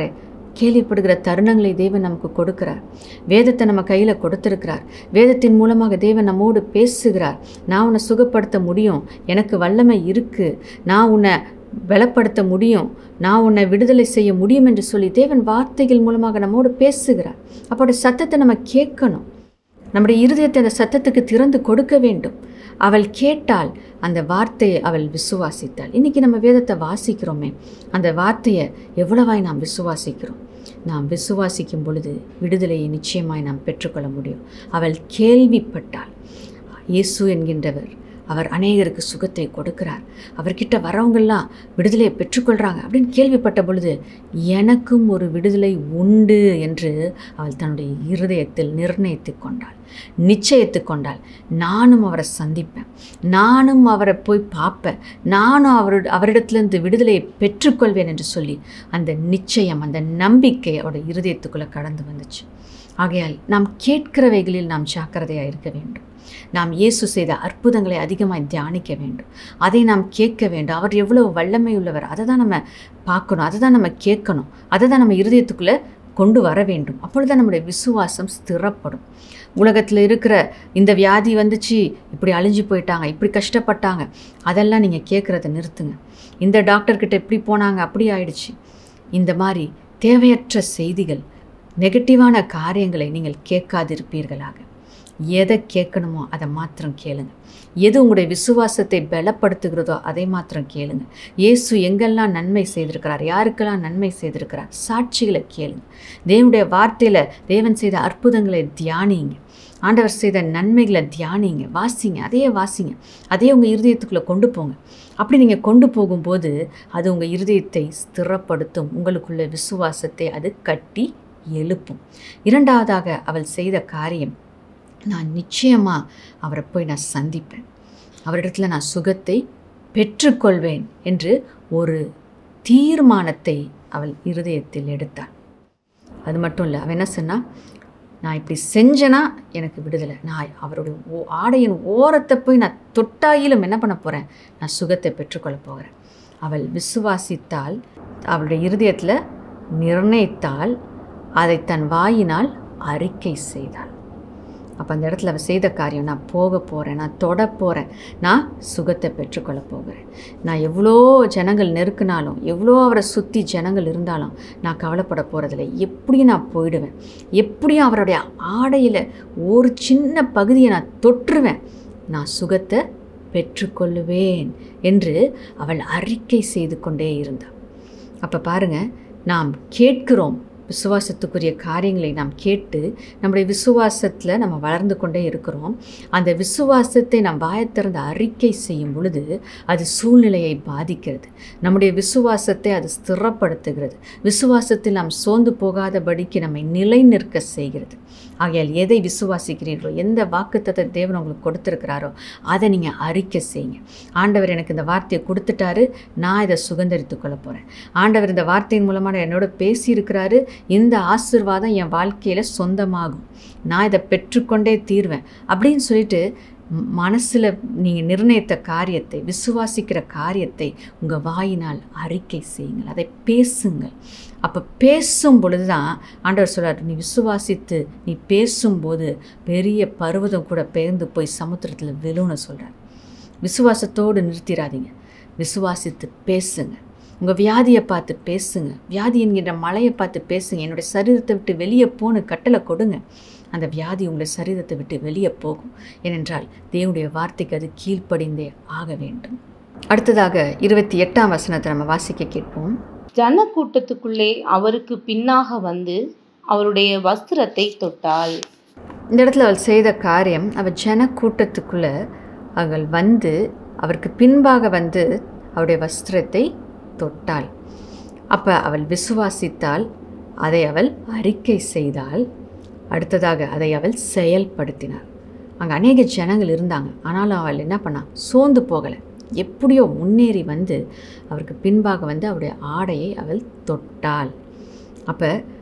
கேள்விப்படுகிற தருணங்களை தேவன் நமக்கு கொடுக்கிறார் வேதத்தை நம்ம கையில் கொடுத்திருக்கிறார் வேதத்தின் மூலமாக தேவன் நம்மோடு பேசுகிறார் நான் உன்னை சுகப்படுத்த முடியும் எனக்கு வல்லமை இருக்குது நான் உன்னை பலப்படுத்த முடியும் நான் உன்னை விடுதலை செய்ய முடியும் என்று சொல்லி தேவன் வார்த்தைகள் மூலமாக நம்மோடு பேசுகிறார் அப்போட சத்தத்தை நம்ம கேட்கணும் நம்முடைய இருதயத்தை அந்த சத்தத்துக்கு திறந்து கொடுக்க வேண்டும் அவள் கேட்டால் அந்த வார்த்தையை அவள் விசுவாசித்தாள் இன்றைக்கி நம்ம வேதத்தை வாசிக்கிறோமே அந்த வார்த்தையை எவ்வளவாய் நாம் விசுவாசிக்கிறோம் நாம் விசுவாசிக்கும் பொழுது விடுதலையை நிச்சயமாய் நாம் பெற்றுக்கொள்ள முடியும் அவள் கேள்விப்பட்டாள் இயேசு என்கின்றவர் அவர் அநேகருக்கு சுகத்தை கொடுக்கிறார் அவர்கிட்ட வரவங்கெல்லாம் விடுதலையை பெற்றுக்கொள்கிறாங்க அப்படின்னு கேள்விப்பட்ட பொழுது எனக்கும் ஒரு விடுதலை உண்டு என்று அவள் தன்னுடைய இருதயத்தில் நிர்ணயித்து கொண்டாள் நிச்சயித்து கொண்டாள் நானும் அவரை சந்திப்பேன் நானும் அவரை போய் பார்ப்பேன் நானும் அவர் அவரிடத்திலிருந்து விடுதலையை பெற்றுக்கொள்வேன் என்று சொல்லி அந்த நிச்சயம் அந்த நம்பிக்கை அவருடைய இருதயத்துக்குள்ளே கடந்து வந்துச்சு ஆகையால் நாம் கேட்கிறவைகளில் நாம் ஜாக்கிரதையாக இருக்க வேண்டும் நாம் இயேசு செய்த அற்புதங்களை அதிகமாக தியானிக்க வேண்டும் அதை நாம் கேட்க வேண்டும் அவர் எவ்வளவு வல்லமை உள்ளவர் அதை தான் நம்ம பார்க்கணும் அதை தான் நம்ம கேட்கணும் அதை தான் நம்ம இருதயத்துக்குள்ளே கொண்டு வர வேண்டும் அப்பொழுதுதான் நம்முடைய விசுவாசம் ஸ்திரப்படும் உலகத்தில் இருக்கிற இந்த வியாதி வந்துச்சு இப்படி அழிஞ்சு போயிட்டாங்க இப்படி கஷ்டப்பட்டாங்க அதெல்லாம் நீங்கள் கேட்குறத நிறுத்துங்க இந்த டாக்டர்கிட்ட இப்படி போனாங்க அப்படி ஆயிடுச்சு இந்த மாதிரி தேவையற்ற செய்திகள் நெகட்டிவான காரியங்களை நீங்கள் கேட்காதிருப்பீர்களாக எதை கேட்கணுமோ அதை மாத்திரம் கேளுங்க எது உங்களுடைய விசுவாசத்தை பலப்படுத்துகிறதோ அதை மாத்திரம் கேளுங்க இயேசு எங்கெல்லாம் நன்மை செய்திருக்கிறார் யாருக்கெல்லாம் நன்மை செய்திருக்கிறார் சாட்சிகளை கேளுங்க தேவனுடைய வார்த்தையில் தேவன் செய்த அற்புதங்களை தியானிங்க ஆண்டவர் செய்த நன்மைகளை தியானிங்க வாசிங்க அதையே வாசிங்க அதையே உங்கள் இருதயத்துக்குள்ளே கொண்டு போங்க அப்படி நீங்கள் கொண்டு போகும்போது அது உங்கள் இருதயத்தை ஸ்திரப்படுத்தும் உங்களுக்குள்ள விசுவாசத்தை அது கட்டி எழுப்பும் இரண்டாவதாக அவள் செய்த காரியம் நான் நிச்சயமாக அவரை போய் நான் சந்திப்பேன் அவரிடத்துல நான் சுகத்தை பெற்றுக்கொள்வேன் என்று ஒரு தீர்மானத்தை அவள் இருதயத்தில் எடுத்தாள் அது மட்டும் இல்லை அவன் என்ன சொன்னா நான் இப்படி செஞ்சேனா எனக்கு விடுதலை நான் அவருடைய ஓ ஆடையின் ஓரத்தை போய் நான் தொட்டாயிலும் என்ன பண்ண போகிறேன் நான் சுகத்தை பெற்றுக்கொள்ள போகிறேன் அவள் விசுவாசித்தால் அவளுடைய இருதயத்தில் நிர்ணயித்தால் அதை தன் வாயினால் அறிக்கை செய்தாள் அப்போ அந்த இடத்துல அவள் செய்த காரியம் நான் போக போகிறேன் நான் தொட போகிறேன் நான் சுகத்தை பெற்றுக்கொள்ள போகிறேன் நான் எவ்வளோ ஜனங்கள் நெருக்கினாலும் எவ்வளோ அவரை சுற்றி ஜனங்கள் இருந்தாலும் நான் கவலைப்பட போகிறதில்ல எப்படியும் நான் போயிடுவேன் எப்படியும் அவருடைய ஆடையில் ஒரு சின்ன பகுதியை நான் தொற்றுவேன் நான் சுகத்தை பெற்றுக்கொள்ளுவேன் என்று அவள் அறிக்கை செய்து கொண்டே இருந்தாள் அப்போ பாருங்கள் நாம் கேட்கிறோம் விசுவாசத்துக்குரிய காரியங்களை நாம் கேட்டு நம்முடைய விசுவாசத்தில் நம்ம வளர்ந்து கொண்டே இருக்கிறோம் அந்த விசுவாசத்தை நாம் வாயத்திறந்து அறிக்கை செய்யும் பொழுது அது சூழ்நிலையை பாதிக்கிறது நம்முடைய விசுவாசத்தை அது ஸ்திரப்படுத்துகிறது விசுவாசத்தில் நாம் சோர்ந்து போகாதபடிக்கு நம்மை நிலை நிற்க செய்கிறது ஆகையால் எதை விசுவாசிக்கிறீர்களோ எந்த வாக்குத்தத்தை தேவன் உங்களுக்கு கொடுத்துருக்கிறாரோ அதை நீங்கள் அறிக்கை செய்யுங்க ஆண்டவர் எனக்கு இந்த வார்த்தையை கொடுத்துட்டாரு நான் இதை சுதந்திரித்து கொள்ள போகிறேன் ஆண்டவர் இந்த வார்த்தையின் மூலமாக என்னோட பேசியிருக்கிறாரு இந்த ஆசிர்வாதம் என் வாழ்க்கையில் சொந்தமாகும் நான் இதை பெற்றுக்கொண்டே தீர்வேன் அப்படின்னு சொல்லிட்டு மனசில் நீங்கள் நிர்ணயித்த காரியத்தை விசுவாசிக்கிற காரியத்தை உங்கள் வாயினால் அறிக்கை செய்யுங்கள் அதை பேசுங்கள் அப்போ பேசும் பொழுது தான் ஆண்டவர் சொல்கிறார் நீ விசுவாசித்து நீ பேசும்போது பெரிய பருவதம் கூட பெயர்ந்து போய் சமுத்திரத்தில் விழுன்னு சொல்கிறார் விசுவாசத்தோடு நிறுத்திடாதீங்க விசுவாசித்து பேசுங்க உங்கள் வியாதியை பார்த்து பேசுங்க வியாதி என்கின்ற மலையை பார்த்து பேசுங்க என்னுடைய சரீரத்தை விட்டு வெளியே போன்னு கட்டளை கொடுங்க அந்த வியாதி உங்களை சரீரத்தை விட்டு வெளியே போகும் ஏனென்றால் தேவனுடைய வார்த்தைக்கு அது கீழ்ப்படிந்தே ஆக வேண்டும் அடுத்ததாக இருபத்தி எட்டாம் வசனத்தை நம்ம வாசிக்க கேட்போம் ஜன கூட்டத்துக்குள்ளே அவருக்கு பின்னாக வந்து அவருடைய வஸ்திரத்தை தொட்டாள் இந்த இடத்துல அவள் செய்த காரியம் அவள் ஜன கூட்டத்துக்குள்ளே அவள் வந்து அவருக்கு பின்பாக வந்து அவருடைய வஸ்திரத்தை தொட்டாள் அப்போ அவள் விசுவாசித்தால் அதை அவள் அறிக்கை செய்தால் அடுத்ததாக அதை அவள் செயல்படுத்தினாள் அங்கே அநேக ஜனங்கள் இருந்தாங்க ஆனாலும் அவள் என்ன பண்ணா சோர்ந்து போகலை எப்படியோ முன்னேறி வந்து அவருக்கு பின்பாக வந்து அவருடைய ஆடையை அவள் தொட்டாள் அப்போ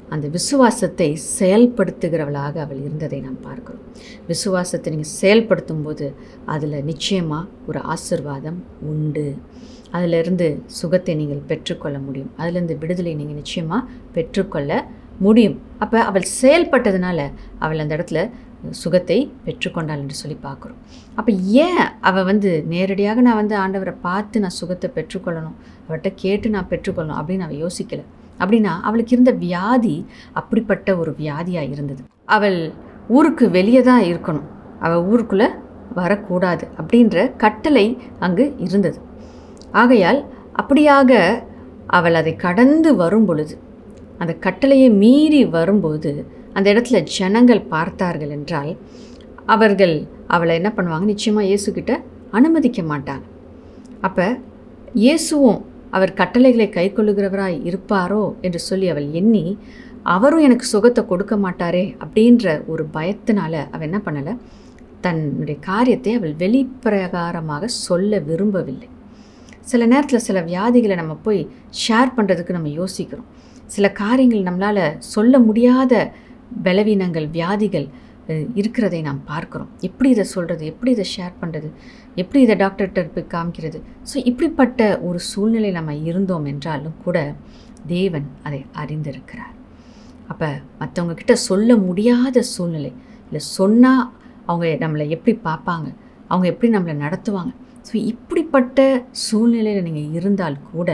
அந்த விசுவாசத்தை செயல்படுத்துகிறவளாக அவள் இருந்ததை நாம் பார்க்கிறோம் விசுவாசத்தை நீங்கள் செயல்படுத்தும் போது அதில் நிச்சயமாக ஒரு ஆசிர்வாதம் உண்டு அதிலிருந்து சுகத்தை நீங்கள் பெற்றுக்கொள்ள முடியும் அதிலிருந்து விடுதலை நீங்கள் நிச்சயமாக பெற்றுக்கொள்ள முடியும் அப்போ அவள் செயல்பட்டதுனால அவள் அந்த இடத்துல சுகத்தை பெற்றுக்கொண்டாள் என்று சொல்லி பார்க்குறோம் அப்போ ஏன் அவள் வந்து நேரடியாக நான் வந்து ஆண்டவரை பார்த்து நான் சுகத்தை பெற்றுக்கொள்ளணும் அவர்கிட்ட கேட்டு நான் பெற்றுக்கொள்ளணும் அப்படின்னு அவள் யோசிக்கலை அப்படின்னா அவளுக்கு இருந்த வியாதி அப்படிப்பட்ட ஒரு வியாதியாக இருந்தது அவள் ஊருக்கு வெளியே தான் இருக்கணும் அவள் ஊருக்குள்ளே வரக்கூடாது அப்படின்ற கட்டளை அங்கு இருந்தது ஆகையால் அப்படியாக அவள் அதை கடந்து வரும் பொழுது அந்த கட்டளையை மீறி வரும்போது அந்த இடத்துல ஜனங்கள் பார்த்தார்கள் என்றால் அவர்கள் அவளை என்ன பண்ணுவாங்க நிச்சயமாக இயேசுக்கிட்ட அனுமதிக்க மாட்டாங்க அப்போ இயேசுவும் அவர் கட்டளைகளை கைக்கொள்ளுகிறவராய் இருப்பாரோ என்று சொல்லி அவள் எண்ணி அவரும் எனக்கு சுகத்தை கொடுக்க மாட்டாரே அப்படின்ற ஒரு பயத்தினால அவள் என்ன பண்ணலை தன்னுடைய காரியத்தை அவள் வெளிப்பிரகாரமாக சொல்ல விரும்பவில்லை சில நேரத்தில் சில வியாதிகளை நம்ம போய் ஷேர் பண்ணுறதுக்கு நம்ம யோசிக்கிறோம் சில காரியங்கள் நம்மளால் சொல்ல முடியாத பலவீனங்கள் வியாதிகள் அஹ், இருக்கிறதை நாம் பார்க்குறோம் எப்படி இதை சொல்கிறது எப்படி இதை ஷேர் பண்ணுறது எப்படி இதை டாக்டர்கிட்ட போய் காமிக்கிறது ஸோ இப்படிப்பட்ட ஒரு சூழ்நிலை நம்ம இருந்தோம் என்றாலும் கூட தேவன் அதை அறிந்திருக்கிறார் அப்போ மற்றவங்க கிட்ட சொல்ல முடியாத சூழ்நிலை இல்லை சொன்னால் அவங்க நம்மளை எப்படி பார்ப்பாங்க அவங்க எப்படி நம்மளை நடத்துவாங்க ஸோ இப்படிப்பட்ட சூழ்நிலையில் நீங்கள் இருந்தால் கூட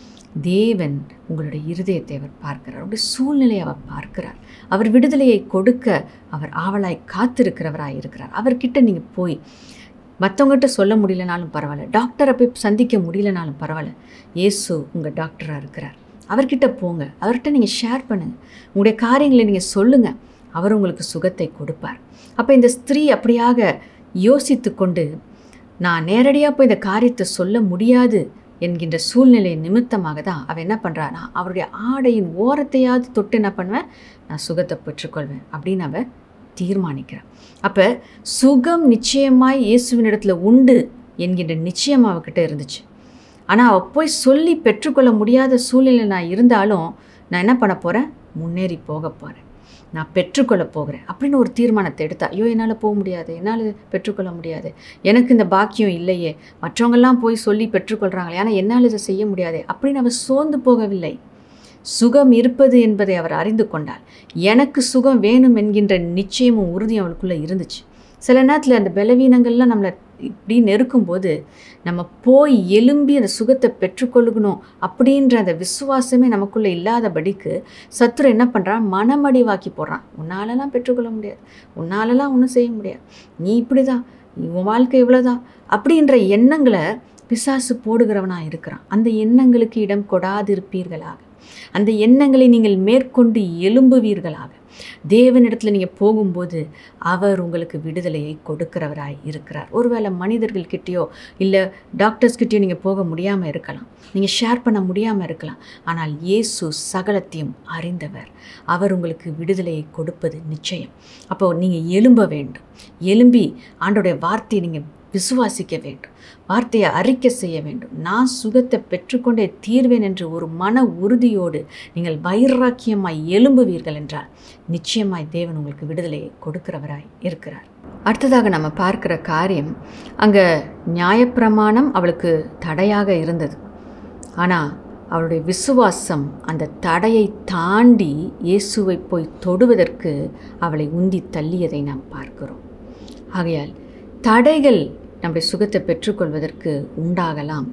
தேவன் உங்களுடைய இருதயத்தை அவர் பார்க்கிறார் உங்களுடைய சூழ்நிலையை அவர் பார்க்கிறார் அவர் விடுதலையை கொடுக்க அவர் ஆவலாய் காத்திருக்கிறவராய் இருக்கிறார் அவர்கிட்ட நீங்கள் போய் மற்றவங்ககிட்ட சொல்ல முடியலனாலும் பரவாயில்ல டாக்டரை போய் சந்திக்க முடியலனாலும் பரவாயில்ல இயேசு உங்கள் டாக்டராக இருக்கிறார் அவர்கிட்ட போங்க அவர்கிட்ட நீங்கள் ஷேர் பண்ணுங்கள் உங்களுடைய காரியங்களை நீங்கள் சொல்லுங்கள் அவர் உங்களுக்கு சுகத்தை கொடுப்பார் அப்போ இந்த ஸ்திரீ அப்படியாக யோசித்து கொண்டு நான் நேரடியாக போய் இந்த காரியத்தை சொல்ல முடியாது என்கின்ற சூழ்நிலை நிமித்தமாக தான் அவள் என்ன பண்ணுறா நான் அவருடைய ஆடையின் ஓரத்தையாவது தொட்டு என்ன பண்ணுவேன் நான் சுகத்தை பெற்றுக்கொள்வேன் அப்படின்னு அவள் தீர்மானிக்கிறாள் அப்போ சுகம் நிச்சயமாய் இயேசுவினிடத்தில் உண்டு என்கின்ற நிச்சயம் அவகிட்ட இருந்துச்சு ஆனால் அவள் போய் சொல்லி பெற்றுக்கொள்ள முடியாத சூழ்நிலை நான் இருந்தாலும் நான் என்ன பண்ண போகிறேன் முன்னேறி போக போகிறேன் நான் பெற்றுக்கொள்ள போகிறேன் அப்படின்னு ஒரு தீர்மானத்தை எடுத்தா ஐயோ என்னால் போக முடியாது என்னால் பெற்றுக்கொள்ள முடியாது எனக்கு இந்த பாக்கியம் இல்லையே மற்றவங்கெல்லாம் போய் சொல்லி பெற்றுக்கொள்கிறாங்களே ஆனால் என்னால் இதை செய்ய முடியாதே அப்படின்னு அவர் சோர்ந்து போகவில்லை சுகம் இருப்பது என்பதை அவர் அறிந்து கொண்டார் எனக்கு சுகம் வேணும் என்கின்ற நிச்சயமும் உறுதியும் அவளுக்குள்ளே இருந்துச்சு சில நேரத்தில் அந்த பலவீனங்கள்லாம் நம்மளை இப்படி நெருக்கும்போது நம்ம போய் எலும்பி அந்த சுகத்தை பெற்றுக்கொள்ளணும் அப்படின்ற அந்த விசுவாசமே நமக்குள்ளே இல்லாதபடிக்கு சத்துரு என்ன பண்ணுறான் மனமடிவாக்கி போடுறான் உன்னாலலாம் பெற்றுக்கொள்ள முடியாது உன்னாலலாம் ஒன்றும் செய்ய முடியாது நீ இப்படி தான் உன் வாழ்க்கை இவ்வளோதான் அப்படின்ற எண்ணங்களை பிசாசு போடுகிறவனாக இருக்கிறான் அந்த எண்ணங்களுக்கு இடம் கொடாதிருப்பீர்களாக அந்த எண்ணங்களை நீங்கள் மேற்கொண்டு எழும்புவீர்களாக தேவனிடத்தில் நீங்கள் போகும்போது அவர் உங்களுக்கு விடுதலையை கொடுக்கிறவராய் இருக்கிறார் ஒருவேளை மனிதர்கள்கிட்டயோ இல்லை டாக்டர்ஸ்கிட்டயோ நீங்கள் போக முடியாமல் இருக்கலாம் நீங்கள் ஷேர் பண்ண முடியாமல் இருக்கலாம் ஆனால் இயேசு சகலத்தையும் அறிந்தவர் அவர் உங்களுக்கு விடுதலையை கொடுப்பது நிச்சயம் அப்போ நீங்கள் எழும்ப வேண்டும் எழும்பி ஆண்டோடைய வார்த்தையை நீங்கள் விசுவாசிக்க வேண்டும் வார்த்தையை அறிக்கை செய்ய வேண்டும் நான் சுகத்தை பெற்றுக்கொண்டே தீர்வேன் என்று ஒரு மன உறுதியோடு நீங்கள் வைராக்கியமாய் எழும்புவீர்கள் என்றால் நிச்சயமாய் தேவன் உங்களுக்கு விடுதலையை கொடுக்கிறவராய் இருக்கிறார் அடுத்ததாக நம்ம பார்க்கிற காரியம் அங்கே நியாயப்பிரமாணம் அவளுக்கு தடையாக இருந்தது ஆனால் அவளுடைய விசுவாசம் அந்த தடையை தாண்டி இயேசுவை போய் தொடுவதற்கு அவளை உந்தி தள்ளியதை நாம் பார்க்கிறோம் ஆகையால் தடைகள் நம்முடைய சுகத்தை பெற்றுக்கொள்வதற்கு உண்டாகலாம்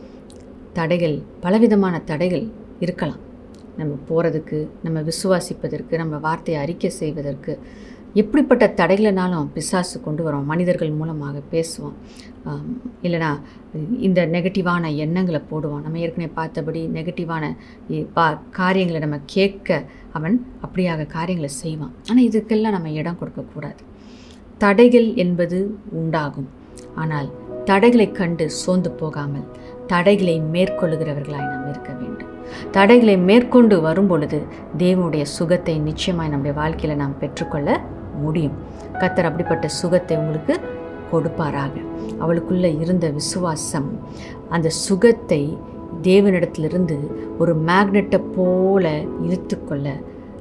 தடைகள் பலவிதமான தடைகள் இருக்கலாம் நம்ம போகிறதுக்கு நம்ம விசுவாசிப்பதற்கு நம்ம வார்த்தையை அறிக்கை செய்வதற்கு எப்படிப்பட்ட தடைகளனாலும் பிசாசு கொண்டு வரோம் மனிதர்கள் மூலமாக பேசுவோம் ஆம், இல்லைனா இந்த நெகட்டிவான எண்ணங்களை போடுவான் நம்ம ஏற்கனவே பார்த்தபடி நெகட்டிவான இ- பா காரியங்களை நம்ம கேட்க அவன் அப்படியாக காரியங்களை செய்வான் ஆனால் இதுக்கெல்லாம் நம்ம இடம் கொடுக்கக்கூடாது தடைகள் என்பது உண்டாகும் ஆனால் தடைகளை கண்டு சோர்ந்து போகாமல் தடைகளை மேற்கொள்ளுகிறவர்களாய் நாம் இருக்க வேண்டும் தடைகளை மேற்கொண்டு வரும் பொழுது தேவனுடைய சுகத்தை நிச்சயமாய் நம்முடைய வாழ்க்கையில் நாம் பெற்றுக்கொள்ள முடியும் கத்தர் அப்படிப்பட்ட சுகத்தை உங்களுக்கு கொடுப்பாராக அவளுக்குள்ள இருந்த விசுவாசம் அந்த சுகத்தை தேவனிடத்திலிருந்து ஒரு மேக்னெட்டை போல இழுத்துக்கொள்ள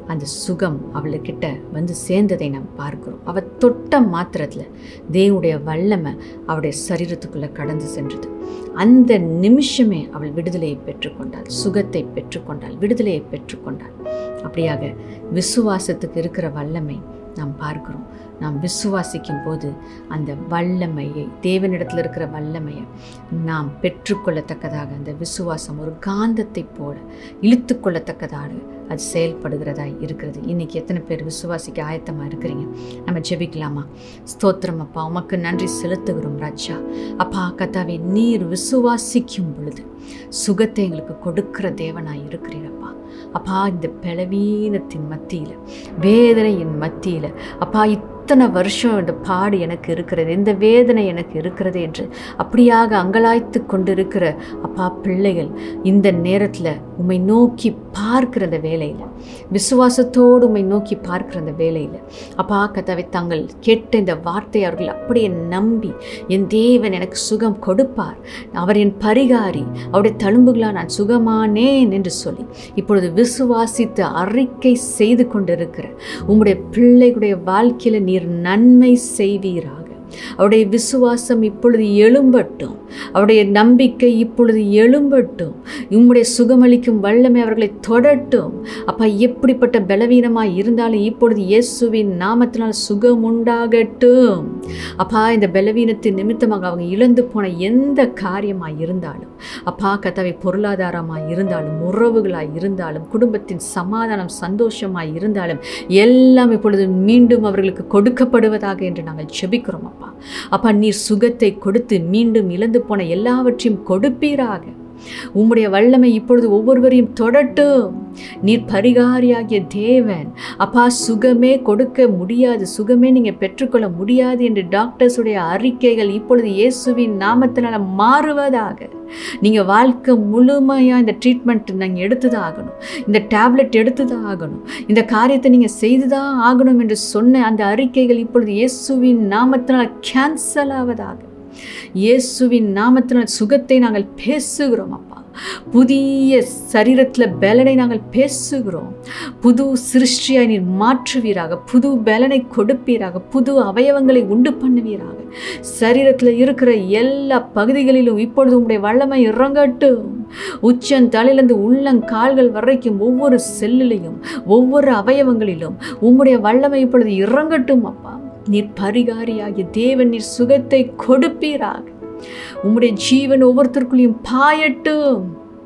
அந்த சுகம் அவளுக்கிட்ட வந்து சேர்ந்ததை நாம் பார்க்கிறோம் அவள் தொட்ட மாத்திரத்தில் தேவனுடைய வல்லமை அவளுடைய சரீரத்துக்குள்ளே கடந்து சென்றது அந்த நிமிஷமே அவள் விடுதலையை பெற்றுக்கொண்டாள் சுகத்தை பெற்றுக்கொண்டாள் விடுதலையை பெற்றுக்கொண்டாள் அப்படியாக விசுவாசத்துக்கு இருக்கிற வல்லமை நாம் பார்க்கிறோம் நாம் விசுவாசிக்கும் போது அந்த வல்லமையை தேவனிடத்தில் இருக்கிற வல்லமையை நாம் பெற்றுக்கொள்ளத்தக்கதாக அந்த விசுவாசம் ஒரு காந்தத்தை போல இழுத்து கொள்ளத்தக்கதாக அது செயல்படுகிறதா இருக்கிறது இன்னைக்கு எத்தனை பேர் விசுவாசிக்க ஆயத்தமாக இருக்கிறீங்க நம்ம ஜெபிக்கலாமா ஸ்தோத்திரம் அப்பா உமக்கு நன்றி செலுத்துகிறோம் ராஜா அப்பா கத்தாவே நீர் விசுவாசிக்கும் பொழுது சுகத்தை எங்களுக்கு கொடுக்கிற தேவனாய் இருக்கிறீரப்பா அப்பா இந்த பலவீனத்தின் மத்தியில் வேதனையின் மத்தியில் அப்பா இத்தனை வருஷம் இந்த பாடு எனக்கு இருக்கிறது இந்த வேதனை எனக்கு இருக்கிறது என்று அப்படியாக அங்கலாய்த்து கொண்டிருக்கிற அப்பா பிள்ளைகள் இந்த நேரத்தில் உம்மை நோக்கி பார்க்கிற அந்த வேலையில் விசுவாசத்தோடு உம்மை நோக்கி பார்க்கிற அந்த வேலையில் அப்பா கத்தாவை தாங்கள் கேட்ட இந்த வார்த்தை அவர்கள் அப்படியே நம்பி என் தேவன் எனக்கு சுகம் கொடுப்பார் அவர் என் பரிகாரி அவருடைய தழும்புகளால் நான் சுகமானேன் என்று சொல்லி இப்பொழுது விசுவாசித்து அறிக்கை செய்து கொண்டிருக்கிற உம்முடைய பிள்ளைகளுடைய வாழ்க்கையில் நீர் நன்மை செய்வீராக அவருடைய விசுவாசம் இப்பொழுது எழும்பட்டும் அவருடைய நம்பிக்கை இப்பொழுது எழும்பட்டும் உம்முடைய சுகமளிக்கும் வல்லமை அவர்களை தொடட்டும் அப்பா எப்படிப்பட்ட பலவீனமாய் இருந்தாலும் இப்பொழுது இயேசுவின் நாமத்தினால் சுகம் உண்டாகட்டும் அப்பா இந்த பலவீனத்தின் நிமித்தமாக அவங்க இழந்து போன எந்த காரியமாய் இருந்தாலும் அப்பா கத்தாவை பொருளாதாரமாய் இருந்தாலும் உறவுகளாய் இருந்தாலும் குடும்பத்தின் சமாதானம் சந்தோஷமாய் இருந்தாலும் எல்லாம் இப்பொழுது மீண்டும் அவர்களுக்கு கொடுக்கப்படுவதாக என்று நாங்கள் செபிக்கிறோம் அப்பா அப்பா நீர் சுகத்தை கொடுத்து மீண்டும் இழந்து போன எல்லாவற்றையும் கொடுப்பீராக உம்முடைய வல்லமை இப்பொழுது ஒவ்வொருவரையும் தொடட்டும் நீர் பரிகாரியாகிய தேவன் அப்பா சுகமே கொடுக்க முடியாது சுகமே நீங்கள் பெற்றுக்கொள்ள முடியாது என்று டாக்டர்ஸுடைய அறிக்கைகள் இப்பொழுது இயேசுவின் நாமத்தினால மாறுவதாக நீங்கள் வாழ்க்கை முழுமையாக இந்த ட்ரீட்மெண்ட் நீங்கள் எடுத்து தான் ஆகணும் இந்த டேப்லெட் எடுத்து தான் ஆகணும் இந்த காரியத்தை நீங்கள் செய்து தான் ஆகணும் என்று சொன்ன அந்த அறிக்கைகள் இப்பொழுது இயேசுவின் நாமத்தினால் கேன்சல் ஆவதாக இயேசுவின் நாமத்தினால் சுகத்தை நாங்கள் பேசுகிறோம் அப்பா புதிய சரீரத்தில் பலனை நாங்கள் பேசுகிறோம் புது சிருஷ்டியாய் நீர் மாற்றுவீராக புது பலனை கொடுப்பீராக புது அவயவங்களை உண்டு பண்ணுவீராக சரீரத்தில் இருக்கிற எல்லா பகுதிகளிலும் இப்பொழுது உங்களுடைய வல்லமை இறங்கட்டும் உச்சன் தலையிலிருந்து உள்ளங்கால்கள் வரைக்கும் ஒவ்வொரு செல்லிலையும் ஒவ்வொரு அவயவங்களிலும் உம்முடைய வல்லமை இப்பொழுது இறங்கட்டும் அப்பா நீர் பரிகாரியாகிய தேவன் நீர் சுகத்தை கொடுப்பீராக உம்முடைய ஜீவன் ஒவ்வொருத்தருக்குள்ளேயும் பாயட்டும்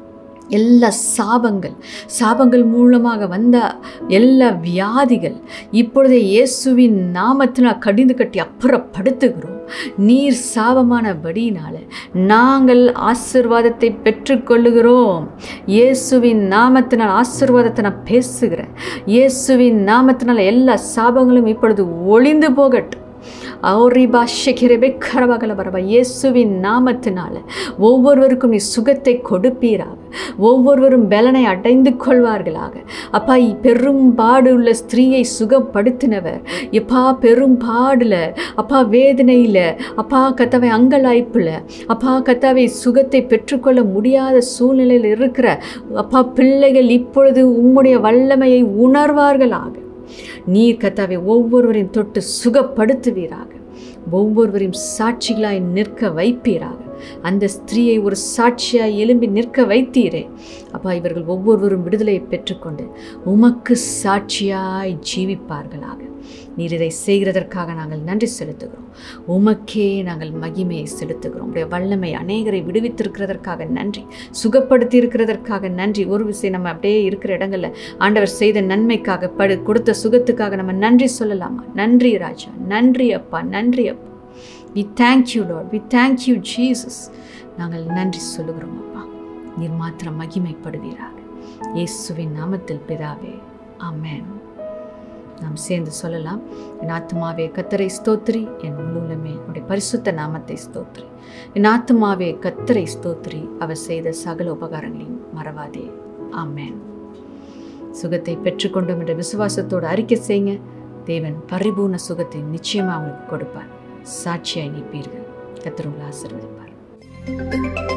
எல்லா சாபங்கள் சாபங்கள் மூலமாக வந்த எல்லா வியாதிகள் இப்பொழுதே இயேசுவின் நாமத்தினால் கடிந்து கட்டி அப்புறப்படுத்துகிறோம் நீர் சாபமானபடியினால நாங்கள் ஆசிர்வாதத்தை பெற்றுக்கொள்ளுகிறோம் இயேசுவின் நாமத்தினால் ஆசிர்வாதத்தை நான் பேசுகிறேன் இயேசுவின் நாமத்தினால் எல்லா சாபங்களும் இப்பொழுது ஒளிந்து போகட்டும் ஔரிபா ஷெகிரபே கரவகல வரவா இயேசுவின் நாமத்தினால ஒவ்வொருவருக்கும் நீ சுகத்தை கொடுப்பீராக ஒவ்வொருவரும் பலனை அடைந்து கொள்வார்களாக அப்பா பெரும்பாடு உள்ள ஸ்திரீயை சுகப்படுத்தினவர் எப்பா பெரும்பாடுல அப்பா வேதனையில் அப்பா கத்தாவை அங்கலாய்ப்பில் அப்பா கத்தாவை சுகத்தை பெற்றுக்கொள்ள முடியாத சூழ்நிலையில் இருக்கிற அப்பா பிள்ளைகள் இப்பொழுது உம்முடைய வல்லமையை உணர்வார்களாக நீர் கத்தாவை ஒவ்வொருவரையும் தொட்டு சுகப்படுத்துவீராக ஒவ்வொருவரையும் சாட்சிகளாய் நிற்க வைப்பீராக அந்த ஸ்திரீயை ஒரு சாட்சியாய் எழும்பி நிற்க வைத்தீரே அப்பா இவர்கள் ஒவ்வொருவரும் விடுதலையை பெற்றுக்கொண்டு உமக்கு சாட்சியாய் ஜீவிப்பார்களாக நீர் இதை செய்கிறதற்காக நாங்கள் நன்றி செலுத்துகிறோம் உமக்கே நாங்கள் மகிமையை செலுத்துகிறோம் உடைய வல்லமை அநேகரை விடுவித்திருக்கிறதற்காக நன்றி சுகப்படுத்தி இருக்கிறதற்காக நன்றி ஒரு விஷயம் நம்ம அப்படியே இருக்கிற இடங்களில் ஆண்டவர் செய்த நன்மைக்காக படு கொடுத்த சுகத்துக்காக நம்ம நன்றி சொல்லலாமா நன்றி ராஜா நன்றி அப்பா நன்றி அப்பா we thank you lord we thank you Jesus நாங்கள் நன்றி சொல்லுகிறோம் அப்பா நீர் மாத்திரம் மகிமைப்படுவீராக இயேசுவின் நாமத்தில் பிதாவே ஆமென் நாம் சேர்ந்து சொல்லலாம் என் ஆத்மாவே கத்தரை ஸ்தோத்ரி என் முழுலமே உடைய பரிசுத்த நாமத்தை ஸ்தோத்ரி என் ஆத்மாவே கத்தரை ஸ்தோத்ரி அவர் செய்த சகல உபகாரங்களையும் மறவாதே ஆமேன் சுகத்தை பெற்றுக்கொண்டோம் என்ற விசுவாசத்தோடு அறிக்கை செய்யுங்க தேவன் பரிபூர்ண சுகத்தை நிச்சயமாக அவங்களுக்கு கொடுப்பார் சாட்சியாய் நிற்பீர்கள் கத்தர் உங்களை ஆசீர்வதிப்பார்